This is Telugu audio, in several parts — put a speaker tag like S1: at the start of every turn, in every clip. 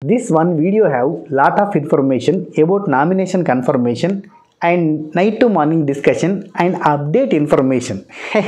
S1: This one video have lot of information about nomination confirmation and night to morning discussion and update information.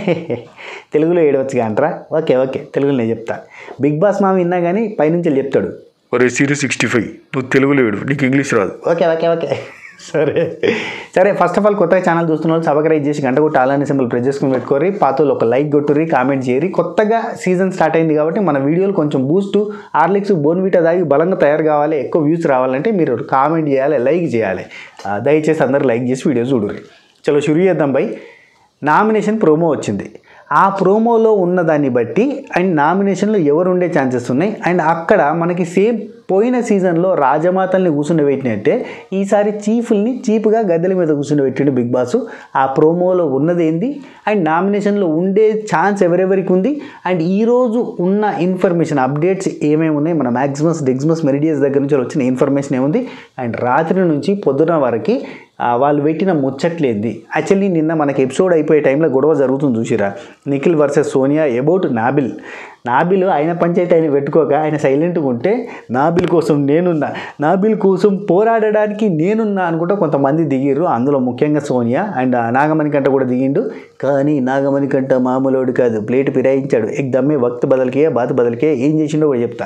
S1: తెలుగులో ఏడవచ్చు అంటారా ఓకే ఓకే తెలుగులో నేను చెప్తా బిగ్ బాస్ మా విన్నా కానీ పైనుంచి చెప్తాడు
S2: ఒరే సిరీస్ సిక్స్టీ ఫైవ్ నువ్వు తెలుగులో ఏడు నీకు ఇంగ్లీష్ రాదు
S1: ఓకే ఓకే ఓకే సరే సరే ఫస్ట్ ఆఫ్ ఆల్ కొత్తగా ఛానల్ చూస్తున్న వాళ్ళు సబ్స్క్రైబ్ చేసి గంట కొట్టి అలానే సింబల్ ప్రెస్ చేసుకుని పెట్టుకోరి పాతలు ఒక లైక్ కొట్టుర్రి కామెంట్ చేయరి కొత్తగా సీజన్ స్టార్ట్ అయింది కాబట్టి మన వీడియోలు కొంచెం బూస్ట్ ఆర్లిక్స్ బోన్విటా దాగి బలంగా తయారు కావాలి ఎక్కువ వ్యూస్ రావాలంటే మీరు కామెంట్ చేయాలి లైక్ చేయాలి ఆ, దయచేసి అందరు లైక్ చేసి వీడియో చూడుర్రి చలో షురు చేద్దాం బై నామినేషన్ ప్రోమో వచ్చింది ఆ ప్రోమోలో ఉన్న దాన్ని బట్టి అండ్ నామినేషన్లో ఎవరు ఉండే ఛాన్సెస్ ఉన్నాయి అండ్ అక్కడ మనకి సేమ్ పోయిన సీజన్లో రాజమాతల్ని కూర్చుండబెట్టినట్టే ఈసారి చీఫ్ల్ని చీప్గా గద్దెల మీద కూర్చుండబెట్టిండు బిగ్ బాస్ ఆ ప్రోమోలో ఉన్నది ఏంది అండ్ నామినేషన్లో ఉండే ఛాన్స్ ఎవరెవరికి ఉంది అండ్ ఈరోజు ఉన్న ఇన్ఫర్మేషన్ అప్డేట్స్ ఏమేమి ఉన్నాయి మన మ్యాక్సిమస్ డెగ్జిమస్ మెరిడియస్ దగ్గర నుంచి వచ్చిన ఇన్ఫర్మేషన్ ఏముంది అండ్ రాత్రి నుంచి పొద్దున వరకు ఆ, వాళ్ళు పెట్టిన ముచ్చట్లేంది యాక్చువల్లీ నిన్న మనకి ఎపిసోడ్ అయిపోయే టైంలో గొడవ జరుగుతుంది చూసిరా నిఖిల్ వర్సెస్ సోనియా అబౌట్ నాబిల్ నాబిల్ ఆయన పంచాయతీ ఆయన పెట్టుకోక ఆయన సైలెంట్గా ఉంటే నాబిల్ కోసం నేనున్నా నాబిల్ కోసం పోరాడడానికి నేనున్నా అనుకుంటా కొంతమంది దిగిర్రు అందులో ముఖ్యంగా సోనియా అండ్ నాగమణి కంట కూడా దిగిండు కానీ నాగమణి కంట మామూలోడు కాదు ప్లేట్ ఫిరాయించాడు ఎగ్దమ్మే వక్త్ బదలికే బాత్ బదలికే ఏం చేసిండో కూడా చెప్తా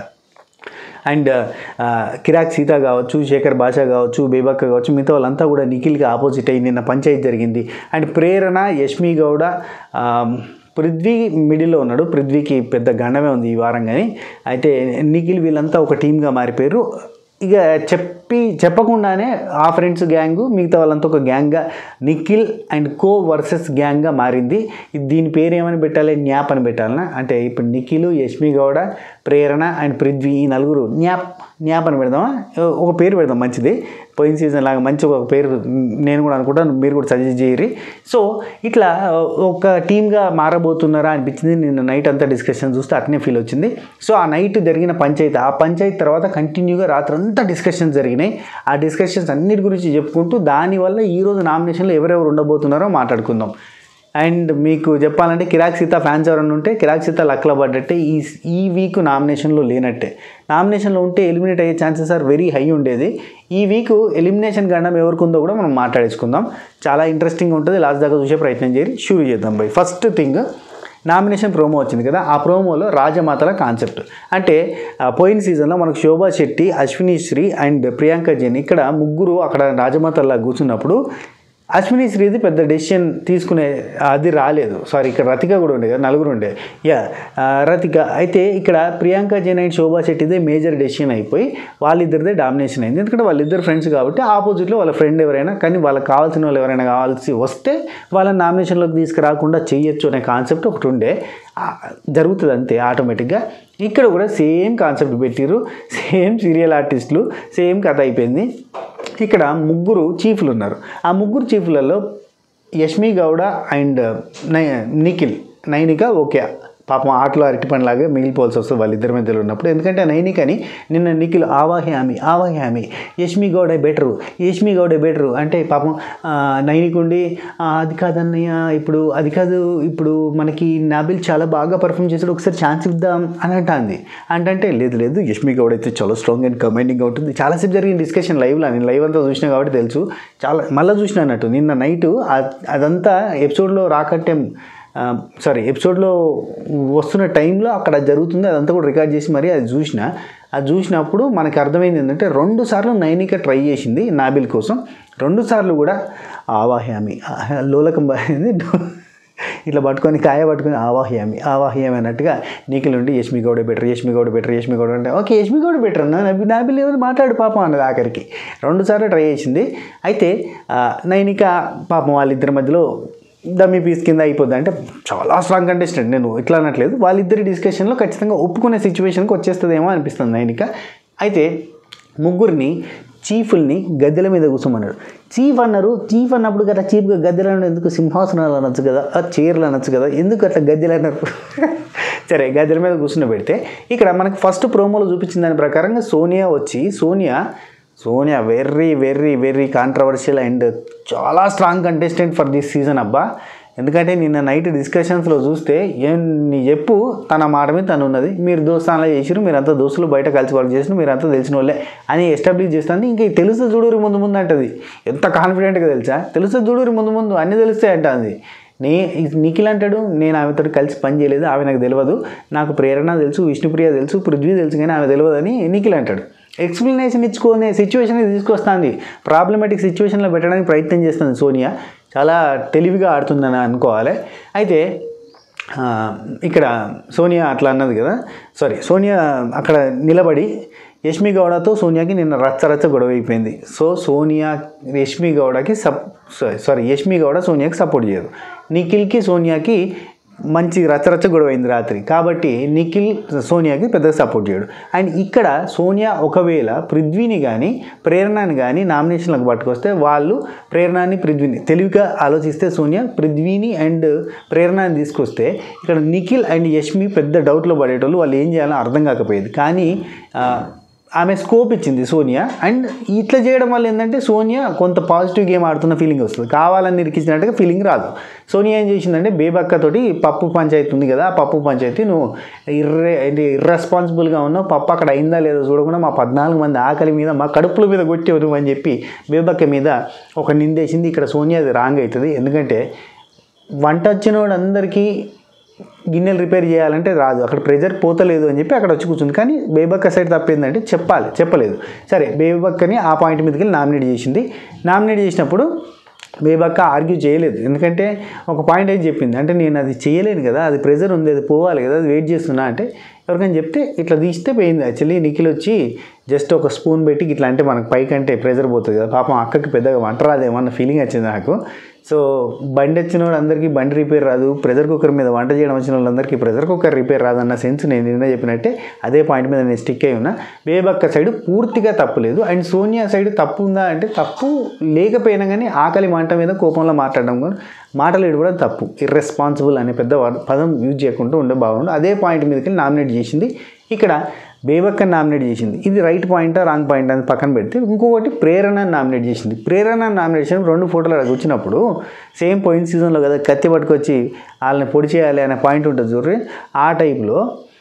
S1: అండ్ ఆ, కిరాక్ సీత కావచ్చు శేఖర్ భాషా కావచ్చు బేబక్క కావచ్చు మిగతా వాళ్ళంతా కూడా నిఖిల్కి ఆపోజిట్ అయ్యి నిన్న పంచాయతీ జరిగింది అండ్ ప్రేరణ యష్మి గౌడ ఆ, పృథ్వీ మిడిల్లో ఉన్నాడు పృథ్వీకి పెద్ద గండమే ఉంది ఈ వారం కానీ అయితే నిఖిల్ వీళ్ళంతా ఒక టీమ్గా మారిపోయారు ఇక చెప్పి చెప్పకుండానే ఆ ఫ్రెండ్స్ గ్యాంగ్ మిగతా వాళ్ళంతా ఒక గ్యాంగ్గా నిఖిల్ అండ్ కో వర్సెస్ గ్యాంగ్గా మారింది ఇది దీని పేరు ఏమని పెట్టాలి న్యాప్ అని పెట్టాలనా అంటే ఇప్పుడు నిఖిల్ యష్మి గౌడ ప్రేరణ అండ్ పృథ్వీ ఈ నలుగురు న్యాప్ న్యాప్ అని పెడదామా ఒక పేరు పెడదాం మంచిది పోయిన సీజన్ లాగా మంచి ఒక పేరు నేను కూడా అనుకుంటాను మీరు కూడా సజెస్ట్ చేయరి సో ఇట్లా ఒక టీమ్గా మారబోతున్నారా అనిపించింది నిన్న నైట్ అంతా డిస్కషన్ చూస్తే అట్నే ఫీల్ వచ్చింది సో ఆ నైట్ జరిగిన పంచాయతీ ఆ పంచాయతీ తర్వాత కంటిన్యూగా రాత్రి అంతా డిస్కషన్స్ జరిగినాయి ఆ డిస్కషన్స్ అన్నిటి గురించి చెప్పుకుంటూ దానివల్ల ఈరోజు నామినేషన్లో ఎవరెవరు ఉండబోతున్నారో మాట్లాడుకుందాం అండ్ మీకు చెప్పాలంటే కిరాక్ సీత ఫ్యాన్స్ ఎవరైనా ఉంటే కిరాక్ సీత లక్లో పడ్డట్టే ఈ ఈ వీక్ నామినేషన్లో లేనట్టే నామినేషన్లో ఉంటే ఎలిమినేట్ అయ్యే ఛాన్సెస్ ఆర్ వెరీ హై ఉండేది ఈ వీక్ ఎలిమినేషన్ గండం ఎవరికి ఉందో కూడా మనం మాట్లాడేసుకుందాం చాలా ఇంట్రెస్టింగ్ ఉంటుంది లాస్ట్ దాకా చూసే ప్రయత్నం చేసి షూరు చేద్దాం by first thing nomination promo వచ్చింది కదా ఆ ప్రోమోలో రాజమాతల కాన్సెప్ట్ అంటే ఆ, పోయిన సీజన్లో మనకు శోభా శెట్టి అశ్విని శ్రీ అండ్ ప్రియాంక జైన్ ఇక్కడ ముగ్గురు అక్కడ రాజమాతల్లా కూర్చున్నప్పుడు అశ్విని శ్రీది పెద్ద డెసిషన్ తీసుకునే అది రాలేదు సారీ ఇక్కడ రతిక కూడా ఉండే కదా నలుగురు ఉండే యా ఆ, రతిక అయితే ఇక్కడ ప్రియాంక జైన్ అండ్ శోభా శెట్టిదే మేజర్ డెసిషన్ అయిపోయి వాళ్ళిద్దరిదే డామినేషన్ అయింది ఎందుకంటే వాళ్ళిద్దరు ఫ్రెండ్స్ కాబట్టి ఆపోజిట్లో వాళ్ళ ఫ్రెండ్ ఎవరైనా కానీ వాళ్ళకి కావాల్సిన వాళ్ళు ఎవరైనా కావాల్సి వస్తే వాళ్ళని నామినేషన్లోకి తీసుకురాకుండా చేయొచ్చు అనే కాన్సెప్ట్ ఒకటి ఉండే ఆ, జరుగుతుంది అంతే ఆటోమేటిక్గా ఇక్కడ కూడా సేమ్ కాన్సెప్ట్ పెట్టిర్రు సేమ్ సీరియల్ ఆర్టిస్టులు సేమ్ కథ అయిపోయింది ఇక్కడ ముగ్గురు చీఫ్లు ఉన్నారు ఆ ముగ్గురు చీఫ్లలో యష్మి గౌడ అండ్ నై నిఖిల్ నైనిక ఓకే పాపం ఆటలో అరటిపండ్లాగా మిగిలిపోవాల్సి వస్తుంది వాళ్ళిద్దరి మధ్యలో ఉన్నప్పుడు ఎందుకంటే నైనికని నిన్న నిఖిల్ ఆవాహ్యామి ఆవాహ్యామి యష్మి గౌడే బెటరు యష్మి గౌడే బెటరు అంటే పాపం ఆ, నైనికుండి "ఆ, అది కాదన్నయ్య ఇప్పుడు అది కాదు ఇప్పుడు మనకి నాబిల్ చాలా బాగా పర్ఫామ్ చేశాడు ఒకసారి ఛాన్స్ ఇద్దాం అని అంటుంది అంటే లేదు లేదు యష్మి గౌడ్ అయితే చాలా స్ట్రాంగ్ అండ్ కమాండింగ్గా ఉంటుంది చాలాసేపు జరిగిన డిస్కషన్ లైవ్లో నేను లైవ్ అంతా చూసినా కాబట్టి తెలుసు చాలా మళ్ళీ చూసిన అన్నట్టు నిన్న నైట్ అదంతా ఎపిసోడ్లో రాకట్టే సారీ ఎపిసోడ్లో వస్తున్న టైంలో అక్కడ జరుగుతుంది అదంతా కూడా రికార్డ్ చేసి మరి అది చూసిన అది చూసినప్పుడు మనకి అర్థమైంది ఏంటంటే రెండు సార్లు నైనిక ట్రై చేసింది నాబిల్ కోసం రెండు సార్లు కూడా ఆవాహ్యామి లోలకం బాగింది ఇట్లా పట్టుకొని కాయ పట్టుకొని ఆవాహ్యామి ఆవాహ్యామి అన్నట్టుగా నీకులు ఉండి యష్మి గౌడ బెటర్ యష్మి గౌడ బెటర్ యష్మి గౌడ అంటే ఓకే యష్మి గౌడ బెటర్ అన్న నాబి నాబిల్ ఏమైనా మాట్లాడు పాపం అన్నది ఆఖరికి రెండు సార్లు ట్రై చేసింది అయితే ఆ, నైనిక పాపం వాళ్ళిద్దరి మధ్యలో డమ్మీ పీస్ కింద అయిపోద్ది అంటే చాలా స్ట్రాంగ్ కంటెస్టెంట్ నేను ఇట్లా అనట్లేదు వాళ్ళిద్దరి డిస్కషన్లో ఖచ్చితంగా ఒప్పుకునే సిచ్యువేషన్కి వచ్చేస్తుందేమో అనిపిస్తుంది నైనిక అయితే ముగ్గురిని చీఫ్ల్ని గద్దెల మీద కూర్చోమన్నాడు చీఫ్ అన్నారు చీఫ్ అన్నప్పుడు కదా చీఫ్గా గద్దెలు అన్నారు ఎందుకు సింహాసనాలు అనొచ్చు కదా ఆ చీరలు అనొచ్చు కదా ఎందుకు అట్లా గద్దెలు అన్నారు సరే గద్దెల మీద కూర్చుని పెడితే ఇక్కడ మనకి ఫస్ట్ ప్రోమోలో చూపించిన దాని ప్రకారంగా సోనియా వచ్చి Sonia Sonia very very very controversial and చాలా strong contestant for this season అబ్బా ఎందుకంటే నిన్న నైట్ డిస్కషన్స్లో చూస్తే ఏం నీ చెప్పు తన మాట మీద తను ఉన్నది మీరు దోస్తానలా చేసిరు మీరంతా దోస్తులు బయట కలిసి వర్క్ చేసిన మీరంతా తెలిసిన వాళ్ళే అని ఎస్టాబ్లిష్ చేస్తుంది ఇంకా తెలుసు చూడూరి ముందు ముందు అంటది ఎంత కాన్ఫిడెంట్గా తెలుసా తెలుసు చూడూరి ముందు ముందు అన్నీ తెలుస్తాయి అంటుంది నే నిఖిల్ అంటాడు నేను ఆమెతో కలిసి పని చేయలేదు ఆమె నాకు తెలియదు నాకు ప్రేరణ తెలుసు విష్ణుప్రియ తెలుసు పృథ్వీ తెలుసు కానీ ఆమె తెలియదు అని నిఖిల్ అంటాడు ఎక్స్ప్లెనేషన్ ఇచ్చుకునే సిచ్యువేషన్ తీసుకొస్తుంది ప్రాబ్లమేటిక్ సిచ్యువేషన్లో పెట్టడానికి ప్రయత్నం చేస్తుంది సోనియా చాలా తెలివిగా ఆడుతుందని అనుకోవాలి అయితే ఆ, ఇక్కడ సోనియా అట్లా అన్నది కదా సారీ సోనియా అక్కడ నిలబడి యష్మి గౌడతో సోనియాకి నిన్న రచ్చ రచ్చ గొడవ అయిపోయింది సో సోనియా యష్మి గౌడకి సప్ సారీ సారీ యష్మి గౌడ సోనియాకి సపోర్ట్ చేయదు నిఖిల్కి సోనియాకి మంచి రచ్చరచ్చ గొడవ అయింది రాత్రి కాబట్టి నిఖిల్ సోనియాకి పెద్దగా సపోర్ట్ చేయడు అండ్ ఇక్కడ సోనియా ఒకవేళ పృథ్వీని కానీ ప్రేరణని కానీ నామినేషన్లకు పట్టుకొస్తే వాళ్ళు ప్రేరణని పృథ్వీని తెలివిగా ఆలోచిస్తే సోనియా పృథ్వీని అండ్ ప్రేరణని తీసుకొస్తే ఇక్కడ నిఖిల్ అండ్ యష్మి పెద్ద డౌట్లో పడేటోళ్ళు వాళ్ళు ఏం చేయాలో అర్థం కాకపోయేది కానీ ఆ, ఆమె స్కోప్ ఇచ్చింది సోనియా అండ్ ఇట్లా చేయడం వల్ల ఏంటంటే సోనియా కొంత పాజిటివ్ గేమ్ ఆడుతున్న ఫీలింగ్ వస్తుంది కావాలని ఇరికించినట్టుగా ఫీలింగ్ రాదు సోనియా ఏం చేసిందంటే బేబక్కతోటి పప్పు పంచాయతీ ఉంది కదా ఆ పప్పు పంచాయతీ నువ్వు ఇర్రే ఏంటి ఇర్రెస్పాన్సిబుల్గా ఉన్నావు పప్పు అక్కడ అయిందా లేదో చూడకుండా మా పద్నాలుగు మంది ఆకలి మీద మా కడుపుల మీద కొట్టేవు నువ్వు అని చెప్పి బేబక్క మీద ఒక నిందేసింది ఇక్కడ సోనియా అది రాంగ్ అవుతుంది ఎందుకంటే వంట వచ్చిన వాళ్ళందరికీ గిన్నెలు రిపేర్ చేయాలంటే రాదు అక్కడ ప్రెజర్ పోతలేదు అని చెప్పి అక్కడ వచ్చి కూర్చుంది కానీ బేబక్క సైడ్ తప్పేందంటే చెప్పాలి చెప్పలేదు సరే బేబక్కని ఆ పాయింట్ మీదకి వెళ్ళి నామినేట్ చేసింది నామినేట్ చేసినప్పుడు బేబక్క ఆర్గ్యూ చేయలేదు ఎందుకంటే ఒక పాయింట్ అయితే చెప్పింది అంటే నేను అది చేయలేను కదా అది ప్రెజర్ ఉంది అది పోవాలి కదా అది వెయిట్ చేస్తున్నా అంటే ఎవరికైనా చెప్తే ఇట్లా తీస్తే పోయింది యాక్చువల్లీ నిఖిల్ వచ్చి జస్ట్ ఒక స్పూన్ పెట్టి ఇట్లా అంటే మనకు పైకంటే ప్రెజర్ పోతుంది కదా పాపం అక్కకి పెద్దగా వంట రాదేమో అన్న ఫీలింగ్ వచ్చింది నాకు సో బండి వచ్చిన వాళ్ళందరికీ బండి రిపేర్ రాదు ప్రెజర్ కుక్కర్ మీద వంట చేయడం వచ్చిన వాళ్ళందరికీ ప్రెజర్ కుక్కర్ రిపేర్ రాదన్న సెన్స్ నేను నిన్న చెప్పినట్టే అదే పాయింట్ మీద నేను స్టిక్ అయి ఉన్నా బేబక్క సైడ్ పూర్తిగా తప్పు లేదు అండ్ సోనియా సైడ్ తప్పు ఉందా అంటే తప్పు లేకపోయినా కానీ ఆకలి మంట మీద కోపంలో మాట్లాడడం కూడా మాటలు ఇవ్వడం తప్పు ఇర్రెస్పాన్సిబుల్ అనే పెద్ద వ- పదం యూజ్ చేయకుండా ఉండే బాగుండు అదే పాయింట్ మీదకి నామినేట్ చేసింది ఇక్కడ బేబక్కని నామినేట్ చేసింది ఇది రైట్ పాయింటా రాంగ్ పాయింట్ అని పక్కన పెడితే ఇంకొకటి ప్రేరణ నామినేట్ చేసింది ప్రేరణ నామినేషన్ రెండు ఫోటోలు అక్కడ వచ్చినప్పుడు సేమ్ పోయిన సీజన్లో కదా కత్తి పట్టుకొచ్చి వాళ్ళని పొడి చేయాలి అనే పాయింట్ ఉంటుంది చూడండి ఆ టైప్లో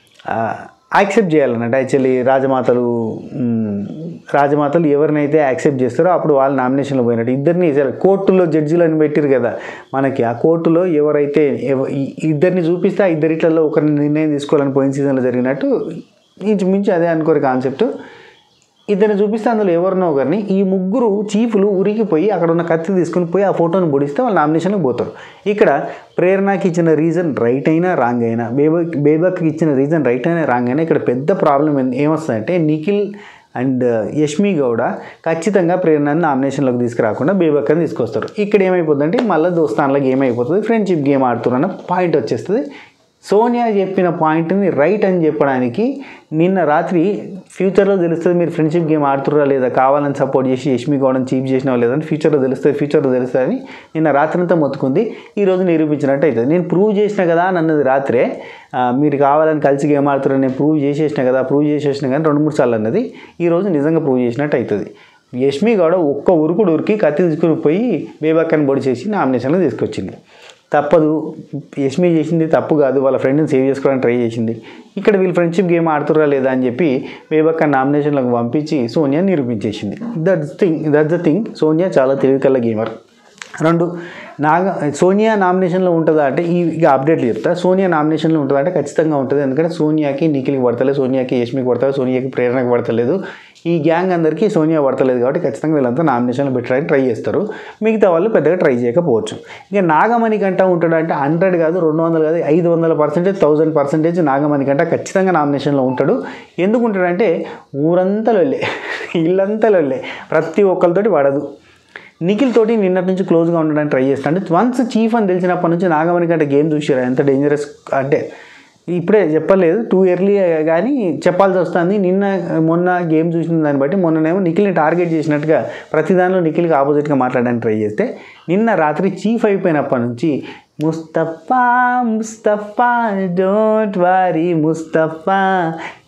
S1: యాక్సెప్ట్ చేయాలన్నట్టు యాక్చువల్లీ రాజమాతలు మ్, రాజమాతలు ఎవరినైతే యాక్సెప్ట్ చేస్తారో అప్పుడు వాళ్ళు నామినేషన్లో పోయినట్టు ఇద్దరిని సరే కోర్టులో జడ్జిలను పెట్టారు కదా మనకి ఆ కోర్టులో ఎవరైతే ఎవ- ఈ ఇద్దరిని చూపిస్తే ఆ ఇద్దరిట్లలో ఒకరిని నిర్ణయం తీసుకోవాలని పోయిన సీజన్లో జరిగినట్టు ఇంచుమించు అదే అనుకోరు కాన్సెప్ట్ ఇద్దరిని చూపిస్తే అందులో ఎవరినో ఒకరిని ఈ ముగ్గురు చీఫ్లు ఉరికిపోయి అక్కడ ఉన్న కత్తి తీసుకుని పోయి ఆ ఫోటోని పొడిస్తే వాళ్ళు నామినేషన్కి పోతారు ఇక్కడ ప్రేరణకి ఇచ్చిన రీజన్ రైట్ అయినా రాంగ్ అయినా బేబక్ బేబక్కి ఇచ్చిన రీజన్ రైట్ అయినా రాంగ్ అయినా ఇక్కడ పెద్ద ప్రాబ్లం ఏమొస్తుందంటే నిఖిల్ అండ్ యష్మి గౌడ ఖచ్చితంగా ప్రేరణని నామినేషన్లోకి తీసుకురాకుండా బేబక్కని తీసుకొస్తారు ఇక్కడ ఏమైపోతుందంటే మళ్ళీ దోస్తాన్లో గేమ్ అయిపోతుంది ఫ్రెండ్షిప్ గేమ్ ఆడుతున్న పాయింట్ వచ్చేస్తుంది సోనియా చెప్పిన పాయింట్ని రైట్ అని చెప్పడానికి నిన్న రాత్రి ఫ్యూచర్లో తెలుస్తుంది మీరు ఫ్రెండ్షిప్ గేమ్ ఆడుతుర్రా లేదా కావాలని సపోర్ట్ చేసి యష్మి గౌడని చీప్ చేసినా లేదని ఫ్యూచర్లో తెలుస్తుంది ఫ్యూచర్లో తెలుస్తుంది అని నిన్న రాత్రి అంతా మొత్తుకుంది ఈ రోజు నిరూపించినట్టు అవుతుంది నేను ప్రూవ్ చేసిన కదా అని అన్నది రాత్రే ఆ, మీరు కావాలని కలిసి గేమ్ ఆడుతున్నారు నేను ప్రూవ్ చేసేసిన కదా ప్రూవ్ చేసేసిన కానీ రెండు మూడు సార్లు అన్నది ఈ రోజు నిజంగా ప్రూవ్ చేసినట్టు అవుతుంది యష్మి గౌడ ఒక్క ఉరుకుడు ఉరికి కత్తి తీసుకుని పోయి బేబక్కని పొడి చేసి నామినేషన్లో తీసుకొచ్చింది తప్పదు యష్మి చేసింది తప్పు కాదు వాళ్ళ ఫ్రెండ్ని సేవ్ చేసుకోవడానికి ట్రై చేసింది ఇక్కడ వీళ్ళు ఫ్రెండ్షిప్ గేమ్ ఆడుతురా లేదా అని చెప్పి బేబక్క నామినేషన్లకు పంపించి సోనియా నిరూపించేసింది that's thing that's the thing Sonia చాలా తెలివికల్ల గేమర్ రెండు నాగ సోనియా నామినేషన్లో ఉంటుందా అంటే ఈ ఇక అప్డేట్లు చెప్తా సోనియా నామినేషన్లో ఉంటుందా అంటే ఖచ్చితంగా ఉంటుంది ఎందుకంటే సోనియాకి నిఖిల్కి పడతలేదు సోనియాకి యష్మికి పడతలేదు సోనియాకి ప్రేరణకి పడతలేదు ఈ గ్యాంగ్ అందరికీ సోనియా పడతలేదు కాబట్టి ఖచ్చితంగా వీళ్ళంతా నామినేషన్లో పెట్టడానికి ట్రై చేస్తారు మిగతా వాళ్ళు పెద్దగా ట్రై చేయకపోవచ్చు ఇక నాగమణి కంట ఉంటాడు అంటే హండ్రెడ్ కాదు రెండు వందలు కాదు ఐదు వందల పర్సెంటేజ్ థౌజండ్ పర్సెంటేజ్ నాగమణి కంట ఖచ్చితంగా నామినేషన్లో ఉంటాడు ఎందుకు ఉంటాడంటే ఊరంతా లొల్లే ఇల్లంతా లొల్లే ప్రతి ఒక్కరితోటి పడదు నిఖిల్ తోటి నిన్నటి నుంచి క్లోజ్గా ఉండడానికి ట్రై చేస్తాను అంటే వన్స్ చీఫ్ అని తెలిసినప్పటి నుంచి నాగమణి కంటే గేమ్ చూసారా ఎంత డేంజరస్ అంటే ఇప్పుడే చెప్పలేదు టూ ఇయర్లీ కానీ చెప్పాల్సి వస్తుంది నిన్న మొన్న గేమ్ చూసిన దాన్ని బట్టి మొన్ననేమో నిఖిల్ని టార్గెట్ చేసినట్టుగా ప్రతి దానిలో నిఖిల్కి ఆపోజిట్గా మాట్లాడడానికి ట్రై చేస్తే నిన్న రాత్రి చీఫ్ అయిపోయినప్పటి నుంచి ముస్తఫా ముస్తఫా డోంట్ వారీ ముస్తఫా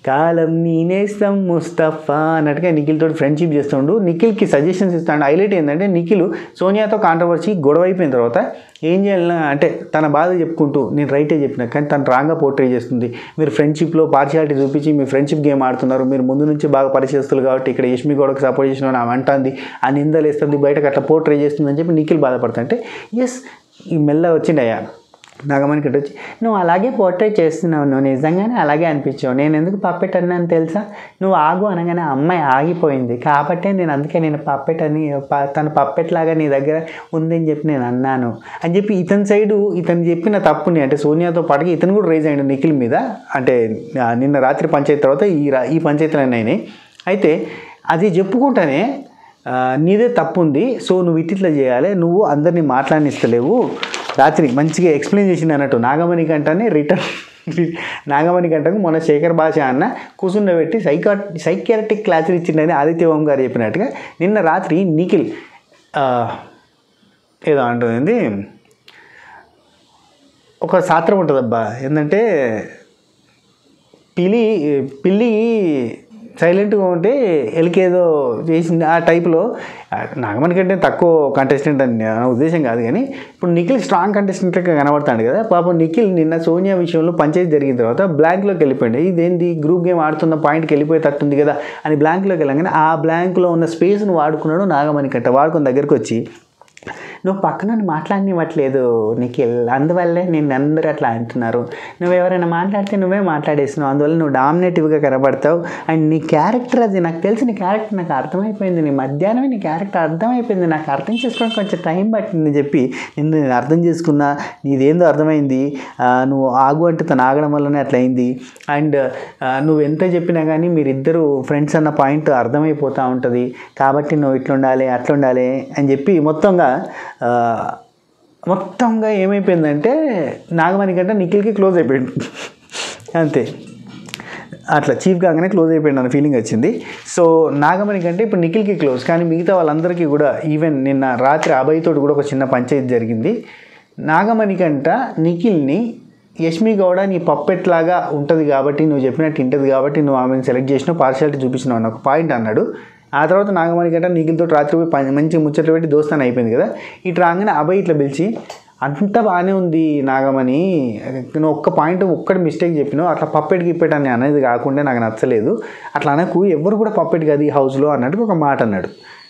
S1: కాలం నేనేస్తాం ముస్తఫా అన్నట్టుగా నిఖిల్ తోటి ఫ్రెండ్షిప్ చేస్తుండు నిఖిల్కి సజెషన్స్ ఇస్తాడు హైలైట్ ఏంటంటే నిఖిల్ సోనియాతో కాంట్రవర్సీ గొడవ అయిపోయిన తర్వాత ఏం చేయాలన్నా అంటే తన బాధ చెప్పుకుంటూ నేను రైటే చెప్పిన కానీ తను రాంగ్గా పోర్ట్రే చేస్తుంది మీరు ఫ్రెండ్షిప్లో పార్షియాలిటీ చూపించి మీ ఫ్రెండ్షిప్ గేమ్ ఆడుతున్నారు మీరు ముందు నుంచి బాగా పరిచయస్తులు కాబట్టి ఇక్కడ యష్మి గౌడకు సపోర్ట్ చేసిన ఆమె అంటుంది ఆ నిందలు వేస్తుంది బయటకు అట్లా పోర్ట్రే చేస్తుంది అని చెప్పి నిఖిల్ బాధపడుతుంటే ఎస్ ఈ మెల్ల వచ్చిండయ్యా నాగమణికి వచ్చి నువ్వు అలాగే పోర్ట్రేట్ చేస్తున్నావు నువ్వు నిజంగానే అలాగే అనిపించావు నేను ఎందుకు పప్పెట్ అన్నాను తెలుసా నువ్వు ఆగు అనగానే ఆ అమ్మాయి ఆగిపోయింది కాబట్టే నేను అందుకే నేను పప్పెట్ అని ప- తను పప్పెట్ లాగా నీ దగ్గర ఉందని చెప్పి నేను అన్నాను అని చెప్పి ఇతని సైడు ఇతను చెప్పిన తప్పుని అంటే సోనియాతో పాటుగా ఇతను కూడా రేజ్ అయ్యాడు నిఖిల్ మీద అంటే ఆ, నిన్న రాత్రి పంచాయతీ తర్వాత ఈ రా ఈ పంచాయతీలు అయినాయి అయితే అది చెప్పుకుంటానే ఆ, నీదే తప్పు ఉంది సో నువ్వు ఇట్లా చేయాలి నువ్వు అందరినీ మాట్లాడినిస్తలేవు రాత్రి మంచిగా ఎక్స్ప్లెయిన్ చేసింది అన్నట్టు నాగమణి కంటనే రిటర్న్ నాగమణి కంటకు మొన్న శేఖర్ భాష అన్న కూర్చుండబెట్టి సైకా సైకియాట్రిక్ క్లాసులు ఇచ్చిండని ఆదిత్య ఓం గారు చెప్పినట్టుగా నిన్న రాత్రి నిఖిల్ ఆ, ఏదో అంటుంది ఒక శాస్త్రం ఉంటుంది అబ్బా ఏంటంటే పిలి పిల్లి సైలెంట్గా ఉంటే ఎలికేదో చేసింది ఆ టైప్లో నాగమణి కంటే తక్కువ కంటెస్టెంట్ అని నా ఉద్దేశం కాదు కానీ ఇప్పుడు నిఖిల్ స్ట్రాంగ్ కంటెస్టెంట్గా కనబడతాడు కదా పాపం నిఖిల్ నిన్న సోనియా విషయంలో పంచాయతీ జరిగిన తర్వాత బ్లాంక్లోకి వెళ్ళిపోయింది ఇదేంటి గ్రూప్ గేమ్ ఆడుతున్న పాయింట్కి వెళ్ళిపోయేటట్టుంది కదా అని బ్లాంక్లోకి వెళ్ళగానే ఆ బ్లాంక్లో ఉన్న స్పేస్ను వాడుకున్నాడు నాగమణి కంట వాడుకున్న దగ్గరికి వచ్చి నువ్వు పక్కన మాట్లాడనివ్వట్లేదు నిఖిల్ అందువల్లే నిన్ను అందరూ అట్లా అంటున్నారు నువ్వు ఎవరైనా మాట్లాడితే నువ్వే మాట్లాడేస్తున్నావు అందువల్ల నువ్వు డామినేటివ్గా కనబడతావు అండ్ నీ క్యారెక్టర్ అది నాకు తెలిసి నీ క్యారెక్టర్ నాకు అర్థమైపోయింది నీ మధ్యాహ్నమే నీ క్యారెక్టర్ అర్థమైపోయింది నాకు అర్థం చేసుకోవడానికి కొంచెం టైం పట్టింది చెప్పి నిన్ను నేను అర్థం చేసుకున్నా నీదేందో అర్థమైంది ఆ, నువ్వు ఆగు అంటే తను ఆగడం వల్లనే అట్లా అయింది అండ్ నువ్వు ఎంత చెప్పినా కానీ మీరిద్దరు ఫ్రెండ్స్ అన్న పాయింట్ అర్థమైపోతూ ఉంటుంది కాబట్టి నువ్వు ఇట్లా ఉండాలి అట్లా ఉండాలి అని చెప్పి మొత్తంగా ఆ, మొత్తంగా ఏమైపోయిందంటే నాగమణి కంటే నిఖిల్కి క్లోజ్ అయిపోయింది అంతే అట్లా చీఫ్ కాగానే క్లోజ్ అయిపోయింది అన్న ఫీలింగ్ వచ్చింది సో నాగమణి కంటే ఇప్పుడు నిఖిల్కి క్లోజ్ కానీ మిగతా వాళ్ళందరికీ కూడా ఈవెన్ నిన్న రాత్రి అభయ్ తోటి కూడా ఒక చిన్న పంచాయతీ జరిగింది నాగమణి కంట నిఖిల్ని యష్మి గౌడ నీ పప్పెట్ లాగా ఉంటుంది కాబట్టి నువ్వు చెప్పినట్టు ఉంటుంది కాబట్టి నువ్వు ఆమెను సెలెక్ట్ చేసినావు పార్షాలిటీ చూపించినావు అన్న ఒక పాయింట్ అన్నాడు ఆ తర్వాత నాగమణి కంట నిఖిల్తో రాత్రి పోయి పని- మంచి ముచ్చట్లు పెట్టి దోస్తాను అయిపోయింది కదా ఇటు రాగానే అభయ్ ఇట్లా పిలిచి అంతా బాగానే ఉంది నాగమణి నువ్వు ఒక్క పాయింట్ ఒక్కటి మిస్టేక్ చెప్పినావు అట్లా పప్పెట్ గిప్పెట్ అని అనేది కాకుండా నాకు నచ్చలేదు అట్లా అనకు ఎవరు కూడా పప్పెట్ కాదు ఈ హౌస్లో అన్నట్టు ఒక మాట అన్నాడు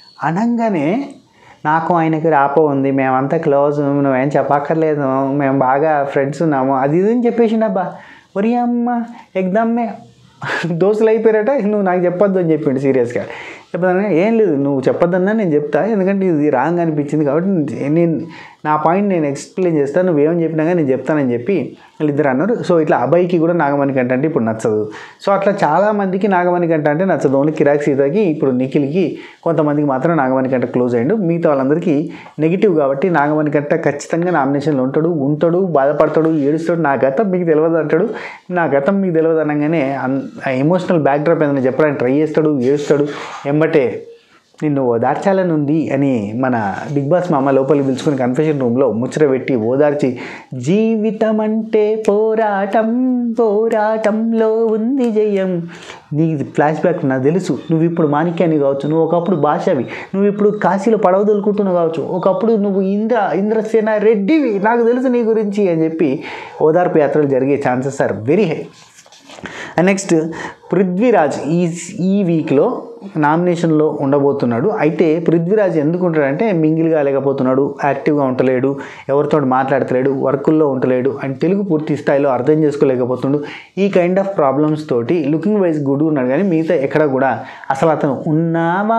S1: అనగానే నాకు ఆయనకి రాపో ఉంది మేమంతా క్లోజ్ నువ్వేం చెప్పక్కర్లేదు మేము బాగా ఫ్రెండ్స్ ఉన్నాము అది ఇది అని చెప్పేసిండు అబ్బా ఒరి అమ్మ ఎగ్దమ్మే దోస్తులు అయిపోయారట నువ్వు నాకు చెప్పొద్దు అని చెప్పిండు సీరియస్గా చెప్పదన్నా ఏం లేదు నువ్వు చెప్పొద్దన్నా నేను చెప్తా ఎందుకంటే ఇది రాంగ్ అనిపించింది కాబట్టి నేను నా పాయింట్ నేను ఎక్స్ప్లెయిన్ చేస్తాను నువ్వేమని చెప్పినా కానీ నేను చెప్తానని చెప్పి వీళ్ళిద్దరు అన్నారు సో ఇట్లా అబ్బాయికి కూడా నాగమణి కంట అంటే ఇప్పుడు నచ్చదు సో అట్లా చాలా మందికి నాగమణి కంట అంటే నచ్చదు ఓన్లీ కిరాక్ సీతకి ఇప్పుడు నిఖిల్కి కొంతమందికి మాత్రం నాగమణి కంట క్లోజ్ అయ్యిండు మిగతా వాళ్ళందరికీ నెగిటివ్ కాబట్టి నాగమణి కంట ఖచ్చితంగా నామినేషన్లో ఉంటాడు ఉంటాడు బాధపడతాడు ఏడుస్తాడు నా గతం మీకు తెలియదు అంటాడు నా గతం మీకు తెలియదు అనగానే ఎమోషనల్ బ్యాక్డ్రాప్ ఏదైనా చెప్పడానికి ట్రై చేస్తాడు ఏడుస్తాడు ఎంబటే నిన్ను ఓదార్చాలని ఉంది అని మన బిగ్ బాస్ మామ లోపలికి పిలుచుకుని కన్ఫెషన్ రూమ్లో ముచ్చట పెట్టి ఓదార్చి జీవితం అంటే పోరాటం పోరాటంలో ఉంది జయం నీ ఫ్లాష్ బ్యాక్ నాకు తెలుసు నువ్వు ఇప్పుడు మాణిక్యాన్ని కావచ్చు నువ్వు ఒకప్పుడు భాషవి నువ్వు ఇప్పుడు కాశీలో పడవ దొలుకుంటున్నావు కావచ్చు ఒకప్పుడు నువ్వు ఇంద్ర ఇంద్రసేన రెడ్డివి నాకు తెలుసు నీ గురించి అని చెప్పి ఓదార్పు యాత్రలు జరిగే chances are very high and next Prithviraj ఈ ఈ వీక్లో నామినేషన్లో ఉండబోతున్నాడు అయితే పృథ్వీరాజ్ ఎందుకు ఉంటాడంటే మింగిల్ కాలేకపోతున్నాడు యాక్టివ్గా ఉండలేడు ఎవరితో మాట్లాడతలేడు వర్కుల్లో ఉండలేడు అండ్ తెలుగు పూర్తి స్థాయిలో అర్థం చేసుకోలేకపోతున్నాడు ఈ కైండ్ ఆఫ్ ప్రాబ్లమ్స్ తోటి లుకింగ్ వైజ్ గుడ్ ఉన్నాడు కానీ మిగతా ఎక్కడ కూడా అసలు అతను ఉన్నావా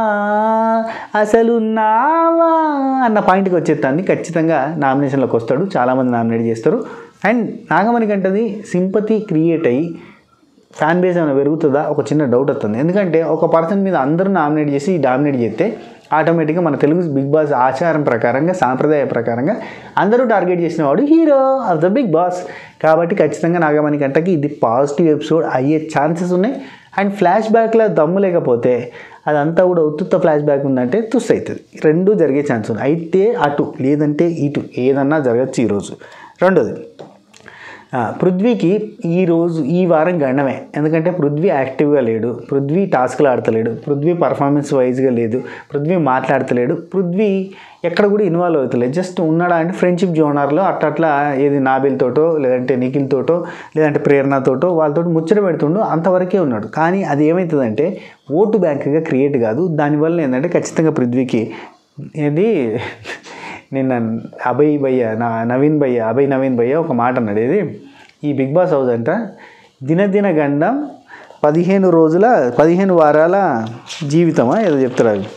S1: అసలు ఉన్నావా అన్న పాయింట్కి వచ్చేస్తాన్ని ఖచ్చితంగా నామినేషన్లోకి వస్తాడు చాలామంది నామినేట్ చేస్తారు అండ్ నాగమణి గంటది సింపతి క్రియేట్ అయ్యి ఫ్యాన్ బేస్ ఏమైనా పెరుగుతుందా ఒక చిన్న డౌట్ వస్తుంది ఎందుకంటే ఒక పర్సన్ మీద అందరూ నామినేట్ చేసి డామినేట్ చేస్తే ఆటోమేటిక్గా మన తెలుగు బిగ్ బాస్ ఆచారం ప్రకారంగా సాంప్రదాయ ప్రకారంగా అందరూ టార్గెట్ చేసిన వాడు hero of the Bigg Boss కాబట్టి ఖచ్చితంగా నాగమణి గంటకి ఇది పాజిటివ్ ఎపిసోడ్ అయ్యే ఛాన్సెస్ ఉన్నాయి అండ్ ఫ్లాష్ బ్యాక్లో దమ్ము లేకపోతే అదంతా కూడా ఉత్తుత్త ఫ్లాష్ బ్యాక్ ఉందంటే తుస్ అవుతుంది రెండు జరిగే ఛాన్స్ ఉంది అయితే అటు లేదంటే ఇటు ఏదన్నా జరగచ్చు ఈరోజు రెండోది ఆ, పృథ్వీకి ఈ రోజు ఈ వారం గండమే ఎందుకంటే పృథ్వీ యాక్టివ్గా లేడు పృథ్వీ టాస్క్లు ఆడతలేడు పృథ్వీ పర్ఫార్మెన్స్ వైజ్గా లేదు పృథ్వీ మాట్లాడతలేడు పృథ్వీ ఎక్కడ కూడా ఇన్వాల్వ్ అవుతలేదు జస్ట్ ఉన్నాడా అంటే ఫ్రెండ్షిప్ జోనర్లో అట్లా అట్లా ఏది నాబిల్ తోటో లేదంటే నిఖిల్ తోటో లేదంటే ప్రేరణతోటో వాళ్ళతో ముచ్చట పెడుతుండు అంతవరకే ఉన్నాడు కానీ అది ఏమవుతుందంటే ఓటు బ్యాంక్గా క్రియేట్ కాదు దానివల్ల ఏంటంటే ఖచ్చితంగా పృథ్వీకి ఏది నిన్న అభయ్ భయ్య నా నవీన్ భయ్య అభయ్ నవీన్ భయ్య ఒక మాట అన్నాడు ఇది ఈ బిగ్ బాస్ హౌస్ అంట దినదిన గండం పదిహేను రోజుల పదిహేను వారాల జీవితమా ఏదో చెప్తారు అది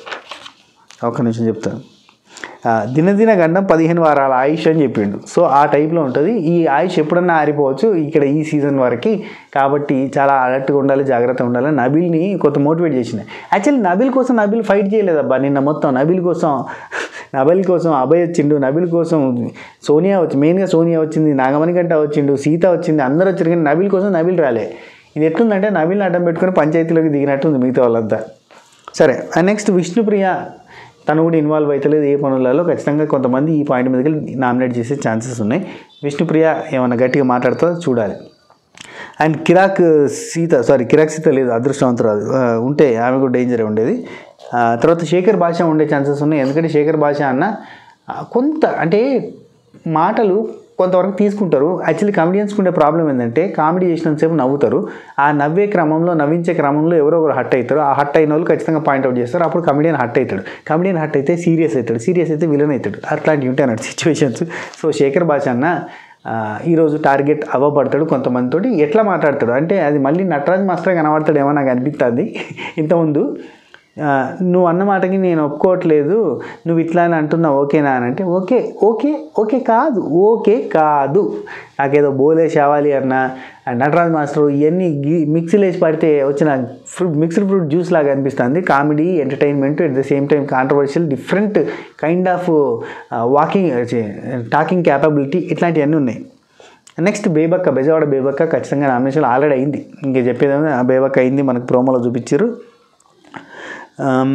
S1: ఒక నిమిషం చెప్తాను ఆ, దినదిన గండం పదిహేను వారాల ఆయుష్ అని చెప్పిండు సో ఆ టైప్లో ఉంటుంది ఈ ఆయుష్ ఎప్పుడన్నా ఆరిపోవచ్చు ఇక్కడ ఈ సీజన్ వరకు కాబట్టి చాలా అలర్ట్గా ఉండాలి జాగ్రత్తగా ఉండాలి నబిల్ని కొంత మోటివేట్ చేసిన యాక్చువల్లీ నబిల్ కోసం నబిల్ ఫైట్ చేయలేదబ్బా నిన్న మొత్తం నబిల్ కోసం నబిల్ కోసం అభయ్ వచ్చిండు నబిల్ కోసం సోనియా వచ్చి మెయిన్గా సోనియా వచ్చింది నాగమణి గంట వచ్చిండు సీత వచ్చింది అందరూ వచ్చారు కానీ నబిల్ కోసం నబిల్ రాలే ఇది ఎట్లుందంటే నబిల్ని అడ్డం పెట్టుకుని పంచాయతీలోకి దిగినట్టుంది మిగతా వాళ్ళంతా సరే నెక్స్ట్ విష్ణుప్రియ తను కూడా ఇన్వాల్వ్ అవుతలేదు ఏ పనులలో ఖచ్చితంగా కొంతమంది ఈ పాయింట్ మీదకి నామినేట్ చేసే ఛాన్సెస్ ఉన్నాయి విష్ణుప్రియ ఏమన్నా గట్టిగా మాట్లాడుతుందో చూడాలి అండ్ కిరాక్ సీత సారీ కిరాక్ సీత లేదు అదృష్టవంతురాలు ఆ, ఉంటే ఆమె కూడా డేంజరే ఉండేది ఆ, తర్వాత శేఖర్ భాష ఉండే ఛాన్సెస్ ఉన్నాయి ఎందుకంటే శేఖర్ భాష అన్న ఆ, కొంత అంటే మాటలు కొంతవరకు తీసుకుంటారు యాక్చువల్లీ కామెడియన్స్కి ఉండే ప్రాబ్లం ఏంటంటే కామెడీ చేసినంతసేపు నవ్వుతారు ఆ నవ్వే క్రమంలో నవ్వించే క్రమంలో ఎవరో ఒకరు హట్ అవుతారు ఆ హట్ అయిన వాళ్ళు ఖచ్చితంగా పాయింట్అవుట్ చేస్తారు అప్పుడు కమెడియన్ హట్ అవుతాడు కమెడియన్ హట్ అయితే సీరియస్ అవుతాడు సీరియస్ అయితే విలన్ అవుతాడు అట్లాంటివి ఉంటాయి అన్నట్టు సిచ్యువేషన్స్ సో శేఖర్ భాష అన్న ఆ, ఈరోజు టార్గెట్ అవ్వబడతాడు కొంతమందితోటి ఎట్లా మాట్లాడతాడు అంటే అది మళ్ళీ నటరాజ్ మాస్టర్ కనబడతాడేమో నాకు అనిపిస్తుంది ఇంతకుముందు ఆ, నువ్వు అన్న మాటకి నేను ఒప్పుకోవట్లేదు నువ్వు ఇట్లా అని అంటున్నావు ఓకేనా అని అంటే ఓకే ఓకే ఓకే కాదు ఓకే కాదు నాకేదో బోలే షావాలి అన్న ఆ నటరాజ్ మాస్టర్ ఇవన్నీ గి- మిక్సీలో వేసి పడితే వచ్చిన ఫ్రూట్ మిక్స్డ్ ఫ్రూట్ జ్యూస్ లాగా అనిపిస్తుంది comedy entertainment at the same time controversial different kind of walking talking capability ఇట్లాంటివన్నీ ఉన్నాయి నెక్స్ట్ బేబక్క బెజవాడ బేబక్క ఖచ్చితంగా నామినేషన్ ఆల్రెడీ అయింది ఇంకా చెప్పేది ఆ బేబక్క అయింది మనకు ప్రోమోలో చూపించారు ఆమ్,